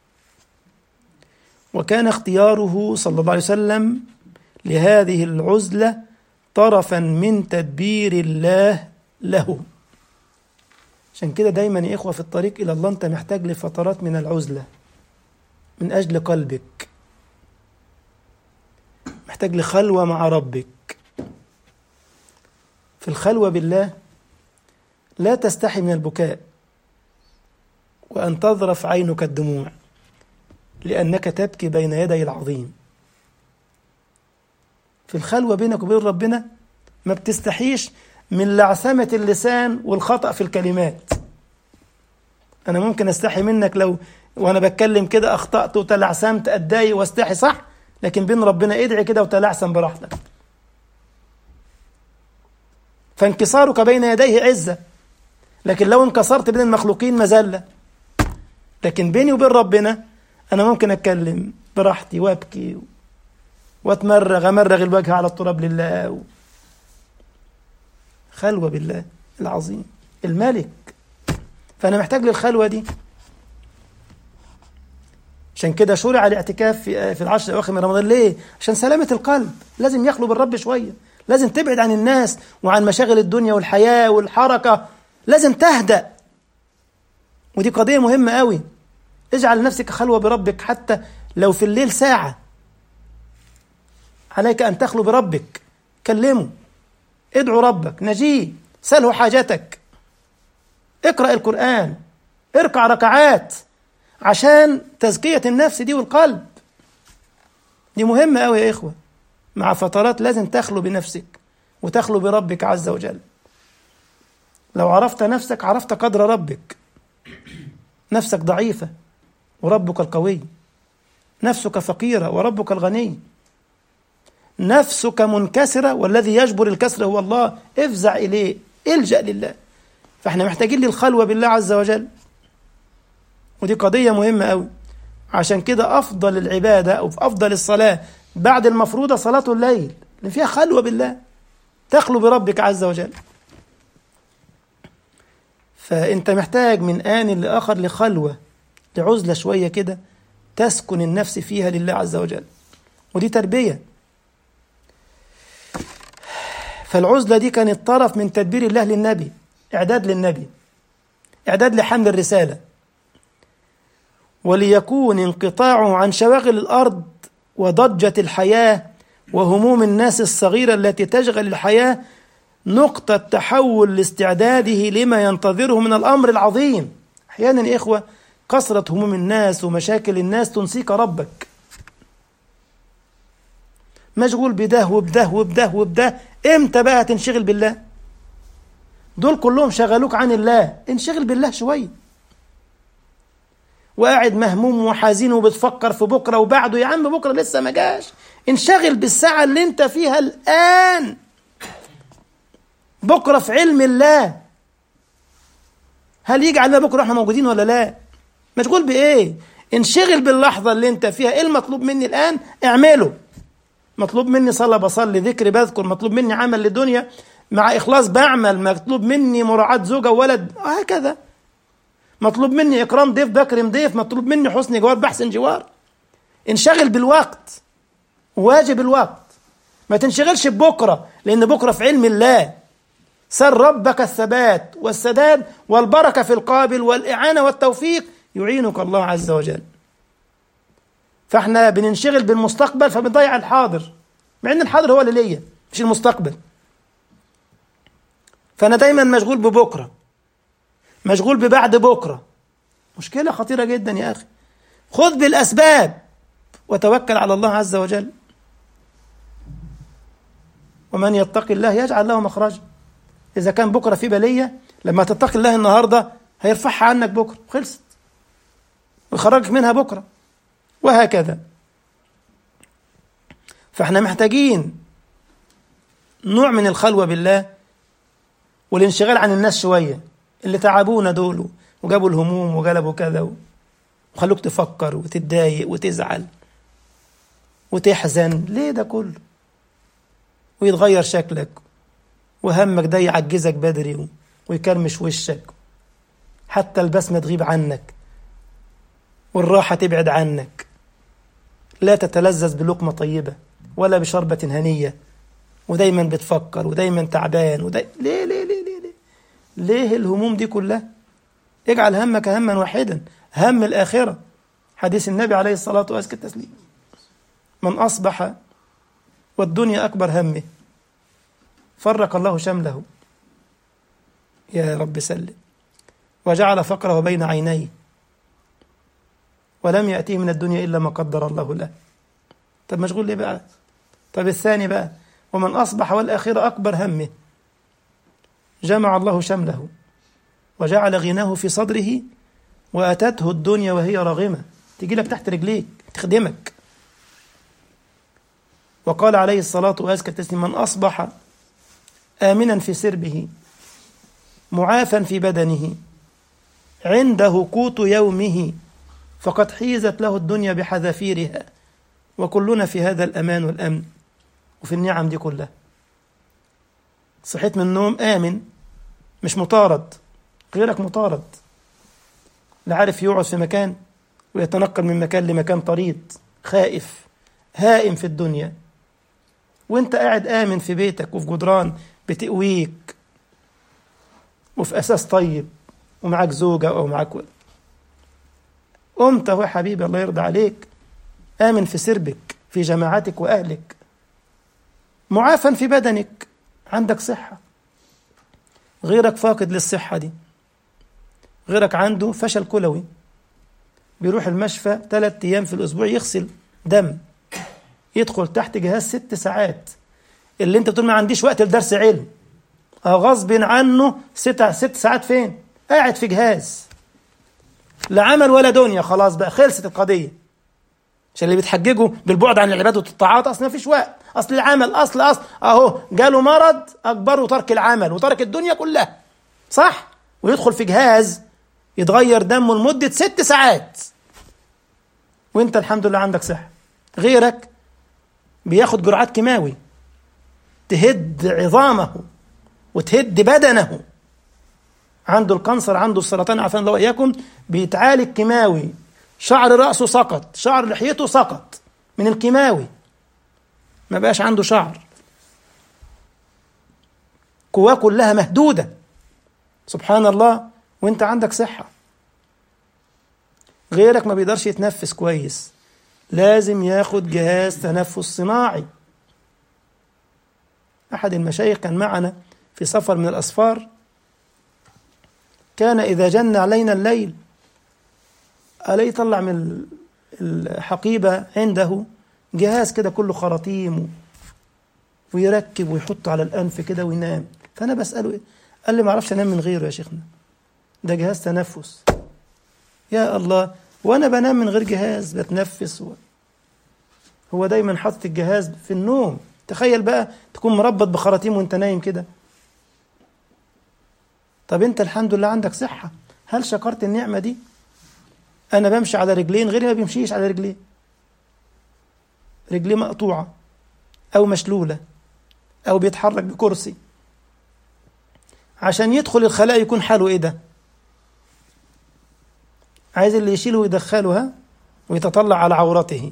A: وكان اختياره صلى الله عليه وسلم لهذه العزلة طرفا من تدبير الله له عشان كده دايما يا إخوة في الطريق إلى الله أنت محتاج لفترات من العزلة من أجل قلبك محتاج لخلوة مع ربك في الخلوة بالله لا تستحي من البكاء وأن تذرف عينك الدموع لأنك تبكي بين يدي العظيم في الخلوة بينك وبين ربنا ما بتستحيش من لعثمة اللسان والخطأ في الكلمات أنا ممكن أستحي منك لو وأنا بتكلم كده أخطأت وتلعثمت أتضايق واستحي صح لكن بين ربنا ادعي كده وتلعثم براحتك فانكسارك بين يديه عزة لكن لو انكسرت بين المخلوقين مذلة لكن بيني وبين ربنا أنا ممكن أتكلم براحتي وأبكي وأتمرغ أمرغ الوجه على التراب لله و... خلوة بالله العظيم الملك فأنا محتاج للخلوة دي عشان كده شرع الاعتكاف في في العشر الاواخر من رمضان ليه؟ عشان سلامة القلب لازم يخلو بالرب شوية لازم تبعد عن الناس وعن مشاغل الدنيا والحياة والحركة لازم تهدأ ودي قضية مهمة قوي اجعل نفسك خلوة بربك حتى لو في الليل ساعة عليك أن تخلو بربك كلمه ادعو ربك نجيه سله حاجتك اقرأ القرآن اركع ركعات عشان تزكية النفس دي والقلب دي مهمة قوي يا إخوة مع فترات لازم تخلو بنفسك وتخلو بربك عز وجل لو عرفت نفسك عرفت قدر ربك نفسك ضعيفة وربك القوي نفسك فقيرة وربك الغني نفسك منكسرة والذي يجبر الكسر هو الله افزع إليه الجأ لله فاحنا محتاجين للخلوة بالله عز وجل ودي قضية مهمة أوي عشان كده أفضل العبادة أو أفضل الصلاة بعد المفروضة صلاة الليل اللي فيها خلوة بالله تخلو بربك عز وجل فأنت محتاج من آن لآخر لخلوة لعزلة شوية كده تسكن النفس فيها لله عز وجل ودي تربية فالعزلة دي كانت طرف من تدبير الله للنبي إعداد للنبي إعداد لحمل الرسالة وليكون انقطاعه عن شواغل الأرض وضجة الحياة وهموم الناس الصغيرة التي تشغل الحياة نقطة تحول لاستعداده لما ينتظره من الأمر العظيم أحيانا يا إخوة كثرة هموم الناس ومشاكل الناس تنسيك ربك مشغول بده وبده وبده وبده امتى بقى تنشغل بالله دول كلهم شغلوك عن الله انشغل بالله شوية وقاعد مهموم وحزين وبتفكر في بكرة وبعده يا عم بكرة لسه ما جاش انشغل بالساعة اللي انت فيها الآن بكرة في علم الله هل يجي علينا بكرة احنا موجودين ولا لا مشغول بإيه انشغل باللحظة اللي انت فيها ايه المطلوب مني الآن اعمله مطلوب مني صلاة بصلي ذكر بذكر مطلوب مني عمل للدنيا مع إخلاص بعمل مطلوب مني مراعاة زوجة وولد وهكذا مطلوب مني إكرام ضيف بكرم ضيف مطلوب مني حسن جوار بحسن جوار انشغل بالوقت واجب الوقت ما تنشغلش ببكرة لأن بكرة في علم الله سل ربك الثبات والسداد والبركة في القابل والإعانة والتوفيق يعينك الله عز وجل فاحنا بننشغل بالمستقبل فبنضيع الحاضر مع ان الحاضر هو اللي ليا مش المستقبل فانا دايما مشغول ببكره مشغول ببعد بكره مشكله خطيره جدا يا اخي خذ بالاسباب وتوكل على الله عز وجل ومن يتقي الله يجعل له مخرجا اذا كان بكره في بليه لما تتقي الله النهارده هيرفعها عنك بكره خلصت ويخرجك منها بكره وهكذا فاحنا محتاجين نوع من الخلوة بالله والانشغال عن الناس شوية اللي تعبونا دول وجابوا الهموم وجلبوا كذا وخلوك تفكر وتتضايق وتزعل وتحزن ليه ده كله ويتغير شكلك وهمك ده يعجزك بدري ويكرمش وشك حتى البسمة تغيب عنك والراحة تبعد عنك لا تتلذذ بلقمة طيبة ولا بشربة هنية ودايما بتفكر ودايما تعبان وداي... ليه ليه ليه ليه ليه ليه الهموم دي كلها اجعل همك هما واحدا هم الآخرة حديث النبي عليه الصلاة وأزكى التسليم من أصبح والدنيا أكبر همه فرق الله شمله يا رب سلم وجعل فقره بين عينيه ولم يأتيه من الدنيا إلا ما قدر الله له طب مشغول ليه بقى طب الثاني بقى ومن أصبح والآخرة أكبر همه جمع الله شمله وجعل غناه في صدره وأتته الدنيا وهي راغمة تجي لك تحت رجليك تخدمك وقال عليه الصلاة وأزكى التسليم من أصبح آمنا في سربه معافا في بدنه عنده قوت يومه فقد حيزت له الدنيا بحذافيرها وكلنا في هذا الأمان والأمن وفي النعم دي كلها صحيت من النوم آمن مش مطارد غيرك مطارد لا عارف يقعد في مكان ويتنقل من مكان لمكان طريد خائف هائم في الدنيا وانت قاعد آمن في بيتك وفي جدران بتقويك وفي أساس طيب ومعاك زوجة أو معاك ولد قمت أهو يا حبيبي الله يرضى عليك آمن في سربك في جماعتك وأهلك معافى في بدنك عندك صحة غيرك فاقد للصحة دي غيرك عنده فشل كلوي بيروح المشفى ثلاث أيام في الأسبوع يغسل دم يدخل تحت جهاز ست ساعات اللي انت بتقول ما عنديش وقت لدرس علم غصب عنه ست ست ساعات فين قاعد في جهاز لا عمل ولا دنيا خلاص بقى خلصت القضية عشان اللي بيتحججوا بالبعد عن العبادة والطاعات أصل ما فيش وقت أصل العمل أصل أصل أهو جاله مرض أكبره ترك العمل وترك الدنيا كلها صح ويدخل في جهاز يتغير دمه لمدة ست ساعات وانت الحمد لله عندك صحة غيرك بياخد جرعات كيماوي تهد عظامه وتهد بدنه عنده الكانسر عنده السرطان عفان الله واياكم بيتعالج كيماوي شعر راسه سقط شعر لحيته سقط من الكيماوي ما بقاش عنده شعر قواه كلها مهدوده سبحان الله وانت عندك صحه غيرك ما بيقدرش يتنفس كويس لازم ياخد جهاز تنفس صناعي احد المشايخ كان معنا في سفر من الاسفار كان إذا جن علينا الليل ألا يطلع من الحقيبة عنده جهاز كده كله خراطيم ويركب ويحط على الأنف كده وينام فأنا بسأله إيه؟ قال لي ما أعرفش أنام من غيره يا شيخنا ده جهاز تنفس يا الله وأنا بنام من غير جهاز بتنفس و... هو دايما حاطط الجهاز في النوم تخيل بقى تكون مربط بخراطيم وانت نايم كده طب انت الحمد لله عندك صحة هل شكرت النعمة دي انا بمشي على رجلين غيري ما بيمشيش على رجلين رجليه مقطوعة او مشلولة او بيتحرك بكرسي عشان يدخل الخلاء يكون حاله ايه ده عايز اللي يشيله ويدخله ها ويتطلع على عورته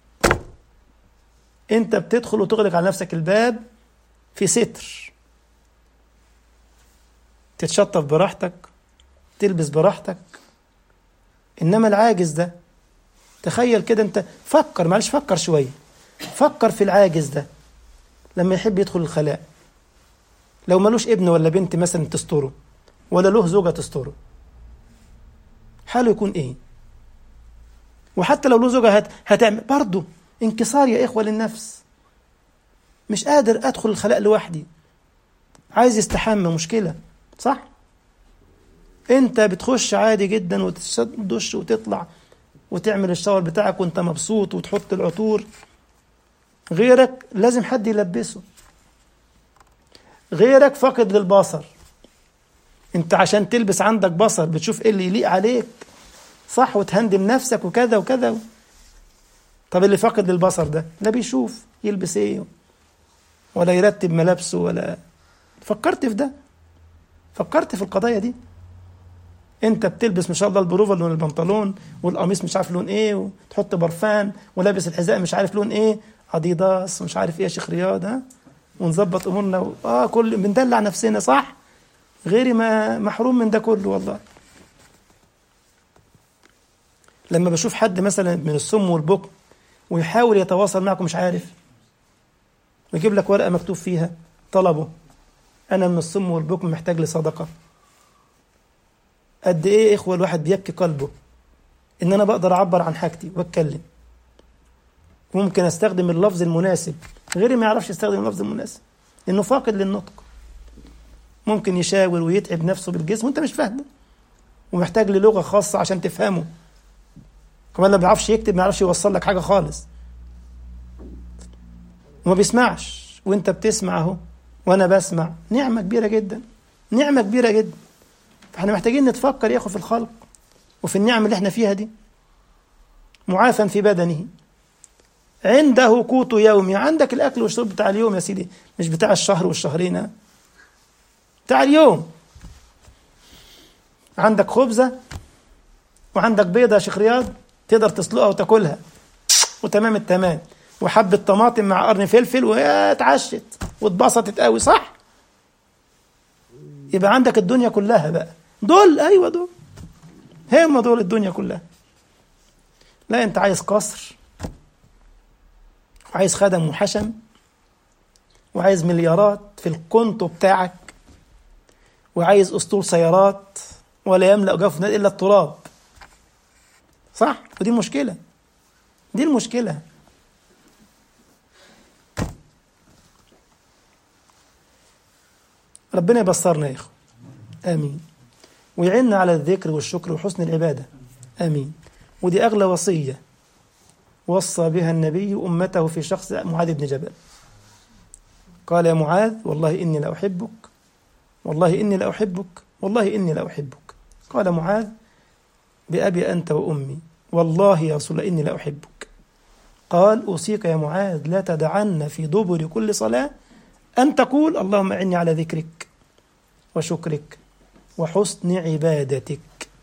A: انت بتدخل وتغلق على نفسك الباب في ستر تتشطف براحتك تلبس براحتك انما العاجز ده تخيل كده انت فكر معلش فكر شويه فكر في العاجز ده لما يحب يدخل الخلاء لو ملوش ابن ولا بنت مثلا تستره ولا له زوجه تستره حاله يكون ايه وحتى لو له زوجه هت... هتعمل برضه انكسار يا اخوه للنفس مش قادر ادخل الخلاء لوحدي عايز يستحمى مشكله صح انت بتخش عادي جدا وتدش وتطلع وتعمل الشاور بتاعك وانت مبسوط وتحط العطور غيرك لازم حد يلبسه غيرك فاقد للبصر انت عشان تلبس عندك بصر بتشوف ايه اللي يليق عليك صح وتهندم نفسك وكذا وكذا طب اللي فاقد للبصر ده لا بيشوف يلبس ايه ولا يرتب ملابسه ولا فكرت في ده فكرت في القضايا دي انت بتلبس ما شاء الله البروفه لون البنطلون والقميص مش عارف لون ايه وتحط برفان ولابس الحذاء مش عارف لون ايه اديداس ومش عارف ايه يا شيخ رياض ها ونظبط امورنا و... اه كل بندلع نفسنا صح غيري ما محروم من ده كله والله لما بشوف حد مثلا من السم والبكم ويحاول يتواصل معكم مش عارف ويجيب لك ورقه مكتوب فيها طلبه انا من السم والبكم محتاج لصدقه قد ايه اخوه الواحد بيبكي قلبه ان انا بقدر اعبر عن حاجتي واتكلم ممكن استخدم اللفظ المناسب غيري ما يعرفش يستخدم اللفظ المناسب لانه فاقد للنطق ممكن يشاور ويتعب نفسه بالجسم وانت مش فاهمه ومحتاج للغه خاصه عشان تفهمه كمان ما بيعرفش يكتب ما يعرفش يوصل لك حاجه خالص وما بيسمعش وانت بتسمع اهو وانا بسمع نعمه كبيره جدا نعمه كبيره جدا فاحنا محتاجين نتفكر يا اخو في الخلق وفي النعم اللي احنا فيها دي معافى في بدنه عنده قوت يومي عندك الاكل والشرب بتاع اليوم يا سيدي مش بتاع الشهر والشهرين بتاع اليوم عندك خبزه وعندك بيضه يا شيخ رياض تقدر تسلقها وتاكلها وتمام التمام وحبه طماطم مع قرن فلفل واتعشت واتبسطت قوي صح يبقى عندك الدنيا كلها بقى دول ايوه دول هم دول الدنيا كلها لا انت عايز قصر وعايز خدم وحشم وعايز مليارات في الكونتو بتاعك وعايز اسطول سيارات ولا يملا جفنا الا التراب صح ودي المشكله دي المشكله ربنا يبصرنا يا اخو امين ويعيننا على الذكر والشكر وحسن العباده امين ودي اغلى وصيه وصى بها النبي امته في شخص معاذ بن جبل قال يا معاذ والله اني لاحبك والله اني لاحبك والله اني لاحبك قال معاذ بأبي أنت وأمي والله يا رسول الله إني لأحبك قال أوصيك يا معاذ لا تدعن في دبر كل صلاة أن تقول اللهم أعني على ذكرك وشكرك وحسن عبادتك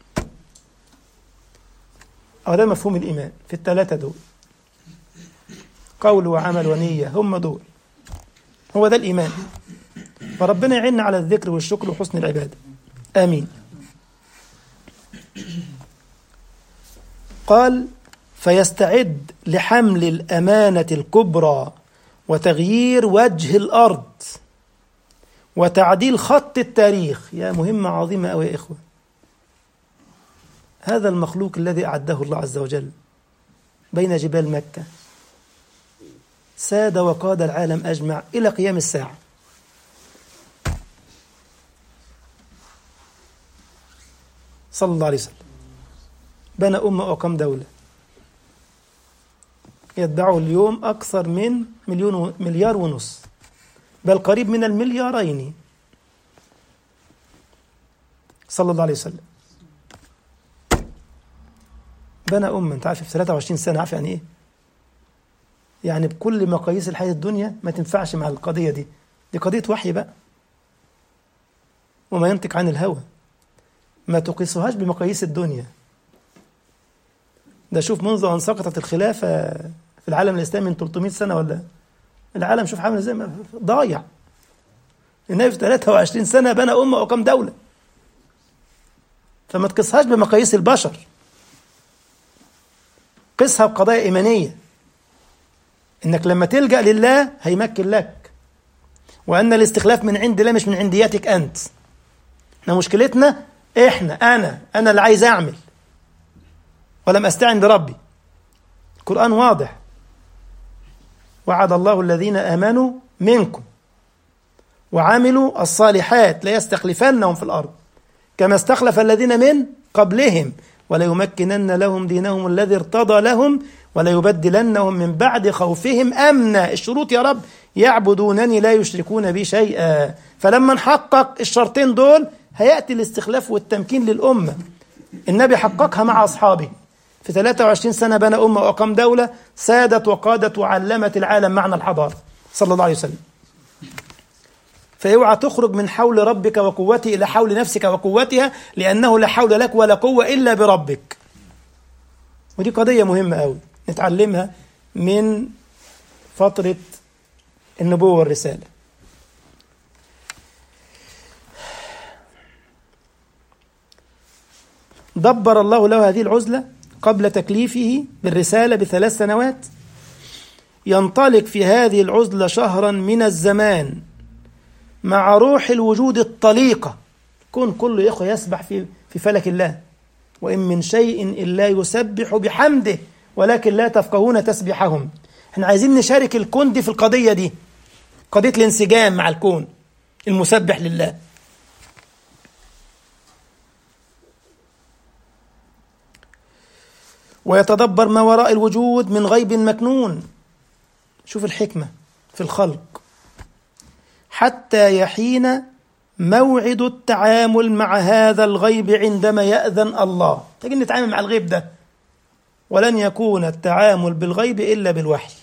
A: هذا مفهوم الإيمان في الثلاثة دول قول وعمل ونية هم دول هو ده الإيمان فربنا يعيننا على الذكر والشكر وحسن العبادة آمين قال فيستعد لحمل الأمانة الكبرى وتغيير وجه الأرض وتعديل خط التاريخ يا مهمة عظيمة أوي يا إخوة هذا المخلوق الذي أعده الله عز وجل بين جبال مكة ساد وقاد العالم أجمع إلى قيام الساعة صلى الله عليه وسلم بنى أمة وأقام دولة يتبعه اليوم أكثر من مليون و... مليار ونص بل قريب من المليارين صلى الله عليه وسلم بنى أمة أنت عارف في 23 سنة عارف يعني إيه؟ يعني بكل مقاييس الحياة الدنيا ما تنفعش مع القضية دي دي قضية وحي بقى وما ينطق عن الهوى ما تقيسهاش بمقاييس الدنيا ده شوف منذ أن سقطت الخلافة في العالم الإسلامي من 300 سنة ولا العالم شوف عامل ازاي ضايع النبي في 23 سنة بنى أمة وأقام دولة فما تقيسهاش بمقاييس البشر قيسها بقضايا إيمانية إنك لما تلجأ لله هيمكن لك وأن الاستخلاف من عند الله مش من عندياتك أنت احنا مشكلتنا احنا أنا أنا اللي عايز أعمل ولم أستعن بربي القرآن واضح وعد الله الذين آمنوا منكم وعملوا الصالحات ليستخلفنهم في الأرض كما استخلف الذين من قبلهم وليمكنن لهم دينهم الذي ارتضى لهم وليبدلنهم من بعد خوفهم أمنا الشروط يا رب يعبدونني لا يشركون بي شيئا فلما نحقق الشرطين دول هيأتي الاستخلاف والتمكين للأمة النبي حققها مع أصحابه في 23 سنة بنى أمة وأقام دولة سادت وقادت وعلمت العالم معنى الحضارة صلى الله عليه وسلم فاوعى تخرج من حول ربك وقوته إلى حول نفسك وقوتها لأنه لا حول لك ولا قوة إلا بربك ودي قضية مهمة أوي نتعلمها من فترة النبوة والرسالة دبر الله له هذه العزلة قبل تكليفه بالرسالة بثلاث سنوات ينطلق في هذه العزلة شهرا من الزمان مع روح الوجود الطليقة كون كله يا أخو يسبح في في فلك الله وإن من شيء إلا يسبح بحمده ولكن لا تفقهون تسبيحهم احنا عايزين نشارك الكون دي في القضية دي قضية الانسجام مع الكون المسبح لله ويتدبر ما وراء الوجود من غيب مكنون شوف الحكمة في الخلق حتى يحين موعد التعامل مع هذا الغيب عندما يأذن الله تجي نتعامل مع الغيب ده ولن يكون التعامل بالغيب إلا بالوحي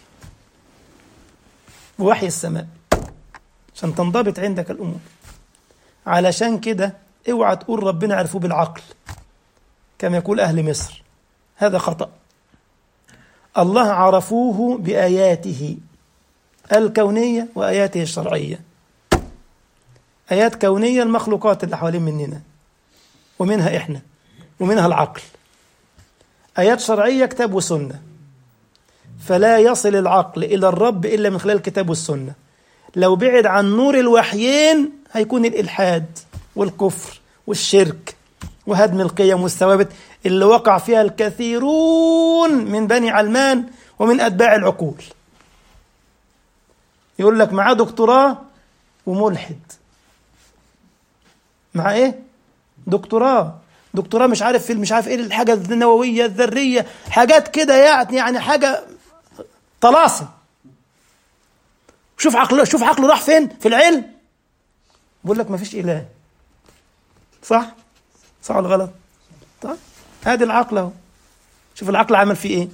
A: بوحي السماء عشان تنضبط عندك الأمور علشان كده اوعى تقول ربنا عرفوه بالعقل كما يقول أهل مصر هذا خطأ الله عرفوه بآياته الكونية وآياته الشرعية آيات كونية المخلوقات اللي حوالين مننا ومنها إحنا ومنها العقل آيات شرعية كتاب وسنة فلا يصل العقل إلى الرب إلا من خلال الكتاب والسنة لو بعد عن نور الوحيين هيكون الإلحاد والكفر والشرك وهدم القيم والثوابت اللي وقع فيها الكثيرون من بني علمان ومن أتباع العقول يقول لك معاه دكتوراه وملحد مع ايه دكتوراه دكتوراه مش عارف في مش عارف ايه الحاجه النوويه الذريه حاجات كده يعني يعني حاجه طلاسم شوف عقله شوف عقله راح فين في العلم بيقول لك ما فيش اله صح صح ولا غلط طيب ادي العقل اهو شوف العقل عمل فيه ايه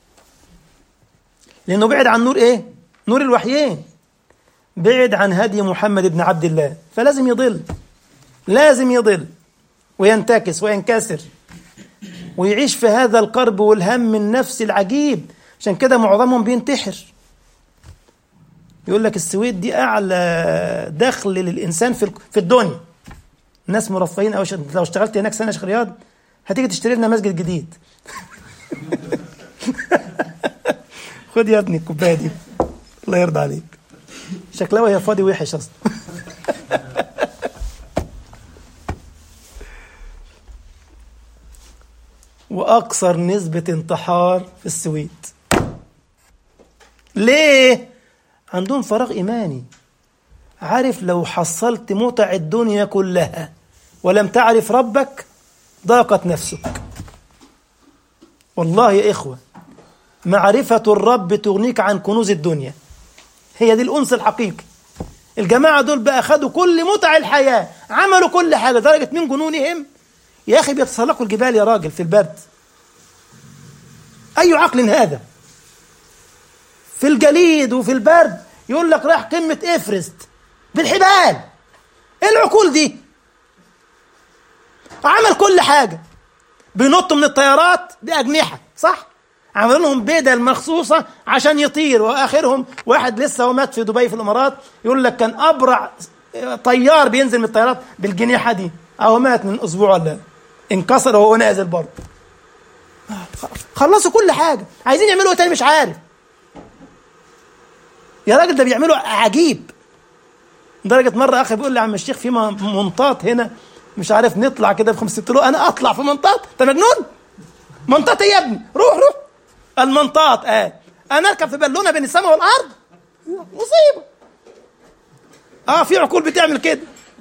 A: لانه بعد عن نور ايه نور الوحيين بعد عن هدي محمد بن عبد الله فلازم يضل لازم يضل وينتكس وينكسر ويعيش في هذا القرب والهم النفسي العجيب عشان كده معظمهم بينتحر يقول لك السويد دي اعلى دخل للانسان في في الدنيا الناس مرفهين او لو اشتغلت هناك سنه شيخ رياض هتيجي تشتري لنا مسجد جديد خد يا ابني الكوبايه دي الله يرضى عليك شكلها وهي فاضي وحش اصلا واكثر نسبه انتحار في السويد ليه عندهم فراغ ايماني عارف لو حصلت متع الدنيا كلها ولم تعرف ربك ضاقت نفسك والله يا إخوة معرفة الرب تغنيك عن كنوز الدنيا هي دي الأنس الحقيقي الجماعة دول بقى خدوا كل متع الحياة عملوا كل حاجة لدرجة من جنونهم يا أخي بيتسلقوا الجبال يا راجل في البرد أي عقل هذا في الجليد وفي البرد يقول لك رايح قمة إفرست بالحبال ايه العقول دي عمل كل حاجة بينطوا من الطيارات بأجنحة صح عملوا لهم بدل مخصوصة عشان يطير وآخرهم واحد لسه هو مات في دبي في الإمارات يقول لك كان أبرع طيار بينزل من الطيارات بالجنيحة دي أهو مات من أسبوع ولا انكسر وهو نازل برضه خلصوا كل حاجة عايزين يعملوا ايه تاني مش عارف يا راجل ده بيعملوا عجيب لدرجة مرة أخي بيقول لي عم الشيخ في منطاط هنا مش عارف نطلع كده في 5 له أنا أطلع في منطاط أنت مجنون؟ منطاط إيه يا ابني؟ روح روح المنطاط آه أنا أركب في بالونة بين السماء والأرض مصيبة آه في عقول بتعمل كده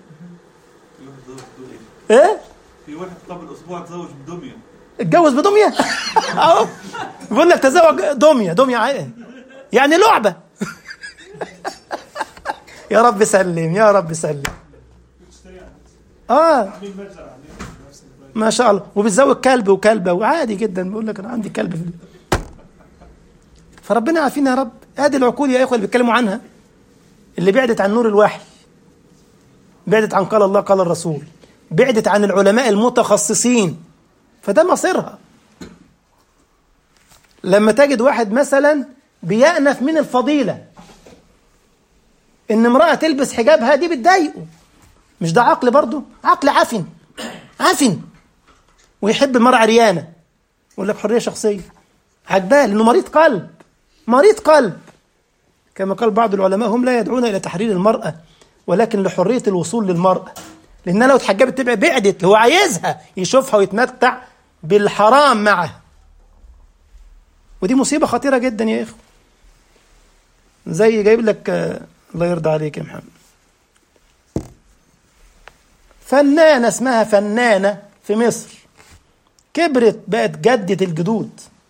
A: إيه؟
B: في واحد قبل اسبوع تزوج بدميه
A: اتجوز بدمية اهو بيقول لك تزوج دمية دمية ايه يعني لعبة يا رب سلم يا رب سلم اه
C: عاملين متجر عاملين نفس البلد.
A: ما شاء الله وبتزوج كلب وكلبه وعادي جدا بيقول لك انا عندي كلب في فربنا عارفين يا رب ادي العقول يا اخوه اللي بيتكلموا عنها اللي بعدت عن نور الوحي بعدت عن قال الله قال الرسول بعدت عن العلماء المتخصصين فده مصيرها لما تجد واحد مثلا بيأنف من الفضيلة إن امرأة تلبس حجابها دي بتضايقه مش ده عقل برضه عقل عفن عفن ويحب المرأة عريانة يقول لك حرية شخصية عجباه لأنه مريض قلب مريض قلب كما قال بعض العلماء هم لا يدعون إلى تحرير المرأة ولكن لحرية الوصول للمرأة لأنها لو اتحجبت تبقى بعدت هو عايزها يشوفها ويتمتع بالحرام معها ودي مصيبة خطيرة جدا يا إخوة زي جايب لك آه، الله يرضى عليك يا محمد فنانة اسمها فنانة في مصر كبرت بقت جدة الجدود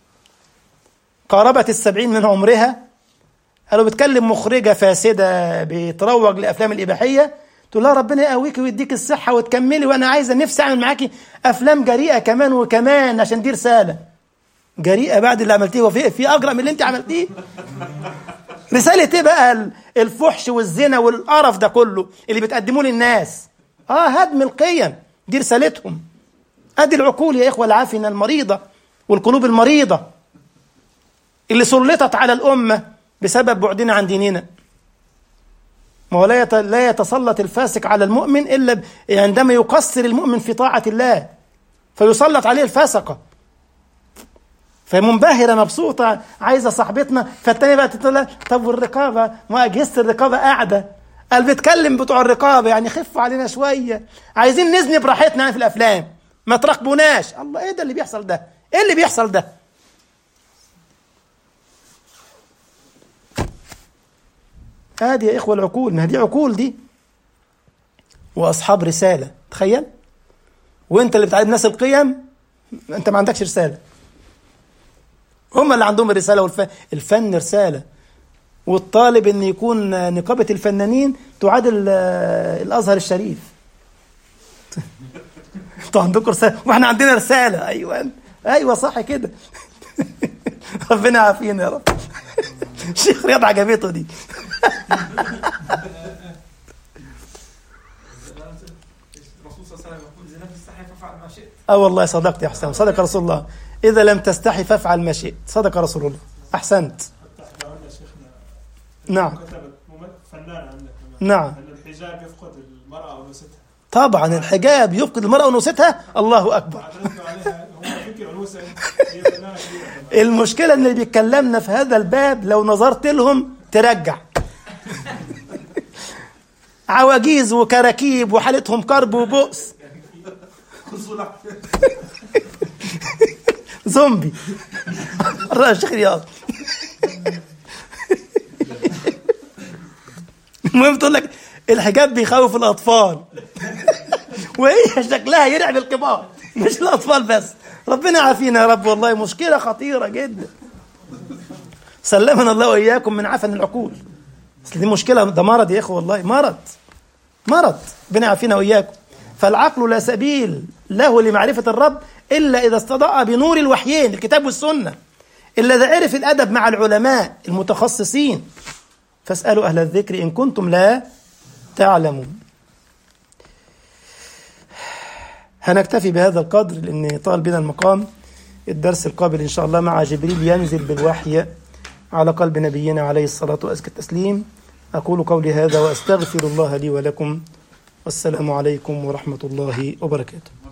A: قاربت السبعين من عمرها قالوا بتكلم مخرجة فاسدة بتروج لأفلام الإباحية تقول لها ربنا يقويكي ويديك الصحة وتكملي وأنا عايزة نفسي أعمل معاكي أفلام جريئة كمان وكمان عشان دي رسالة جريئة بعد اللي عملتيه وفي في أجرأ من اللي أنت عملتيه رسالة إيه بقى ال- الفحش والزنا والقرف ده كله اللي بتقدموه للناس آه هدم القيم دي رسالتهم أدي العقول يا إخوة العافنة المريضة والقلوب المريضة اللي سلطت على الأمة بسبب بعدنا عن ديننا ما هو لا يت- لا يتسلط الفاسق على المؤمن إلا ب- عندما يقصر المؤمن في طاعة الله فيسلط عليه الفاسقة فمنبهرة مبسوطة عايزة صاحبتنا فالتانية بقى تقول لها طب والرقابة ما أجهزة الرقابة قاعدة قال بيتكلم بتوع الرقابة يعني خفوا علينا شوية عايزين نزني براحتنا يعني في الأفلام ما تراقبوناش الله إيه ده اللي بيحصل ده إيه اللي بيحصل ده ادي يا اخوه العقول ما دي عقول دي واصحاب رساله تخيل وانت اللي بتعلم الناس القيم انت ما عندكش رساله هم اللي عندهم الرساله والفن الفن رساله والطالب ان يكون نقابه الفنانين تعادل آه، الازهر الشريف انتوا عندكم رساله واحنا عندنا رساله ايوه ايوه صح كده ربنا يعافينا يا رب الشيخ رياض عجبته دي
C: الرسول صلى الله عليه وسلم يقول إذا لم تستحي فافعل ما شئت
A: اه والله صدقت يا حسام صدق رسول الله اذا لم تستحي فافعل ما شئت صدق رسول الله احسنت
C: حتى احنا عندنا شيخنا
A: نعم
C: كتبت مم- فنانة عندنا كمان
A: نعم
C: أن الحجاب يفقد المرأة ونسيتها
A: طبعا الحجاب يفقد المرأة ونوستها الله أكبر
C: اعترضنا عليها هو فكر عنوسة هي فنانة كبيرة كمان
A: المشكلة ان اللي بيتكلمنا في هذا الباب لو نظرت لهم ترجع عواجيز وكراكيب وحالتهم كرب وبؤس
B: خذوا
A: زومبي الرأي الشيخ رياض المهم تقول لك الحجاب بيخوف الاطفال وهي شكلها يرعب الكبار مش الاطفال بس ربنا يعافينا يا رب والله مشكله خطيره جدا سلمنا الله واياكم من عفن العقول اصل دي مشكله ده مرض يا اخوه والله مرض مرض ربنا يعافينا واياكم فالعقل لا سبيل له لمعرفه الرب الا اذا استضاء بنور الوحيين الكتاب والسنه الا اذا عرف الادب مع العلماء المتخصصين فاسالوا اهل الذكر ان كنتم لا تعلمون هنكتفي بهذا القدر لان طال بنا المقام الدرس القابل ان شاء الله مع جبريل ينزل بالوحي على قلب نبينا عليه الصلاه وازكى التسليم اقول قولي هذا واستغفر الله لي ولكم والسلام عليكم ورحمه الله وبركاته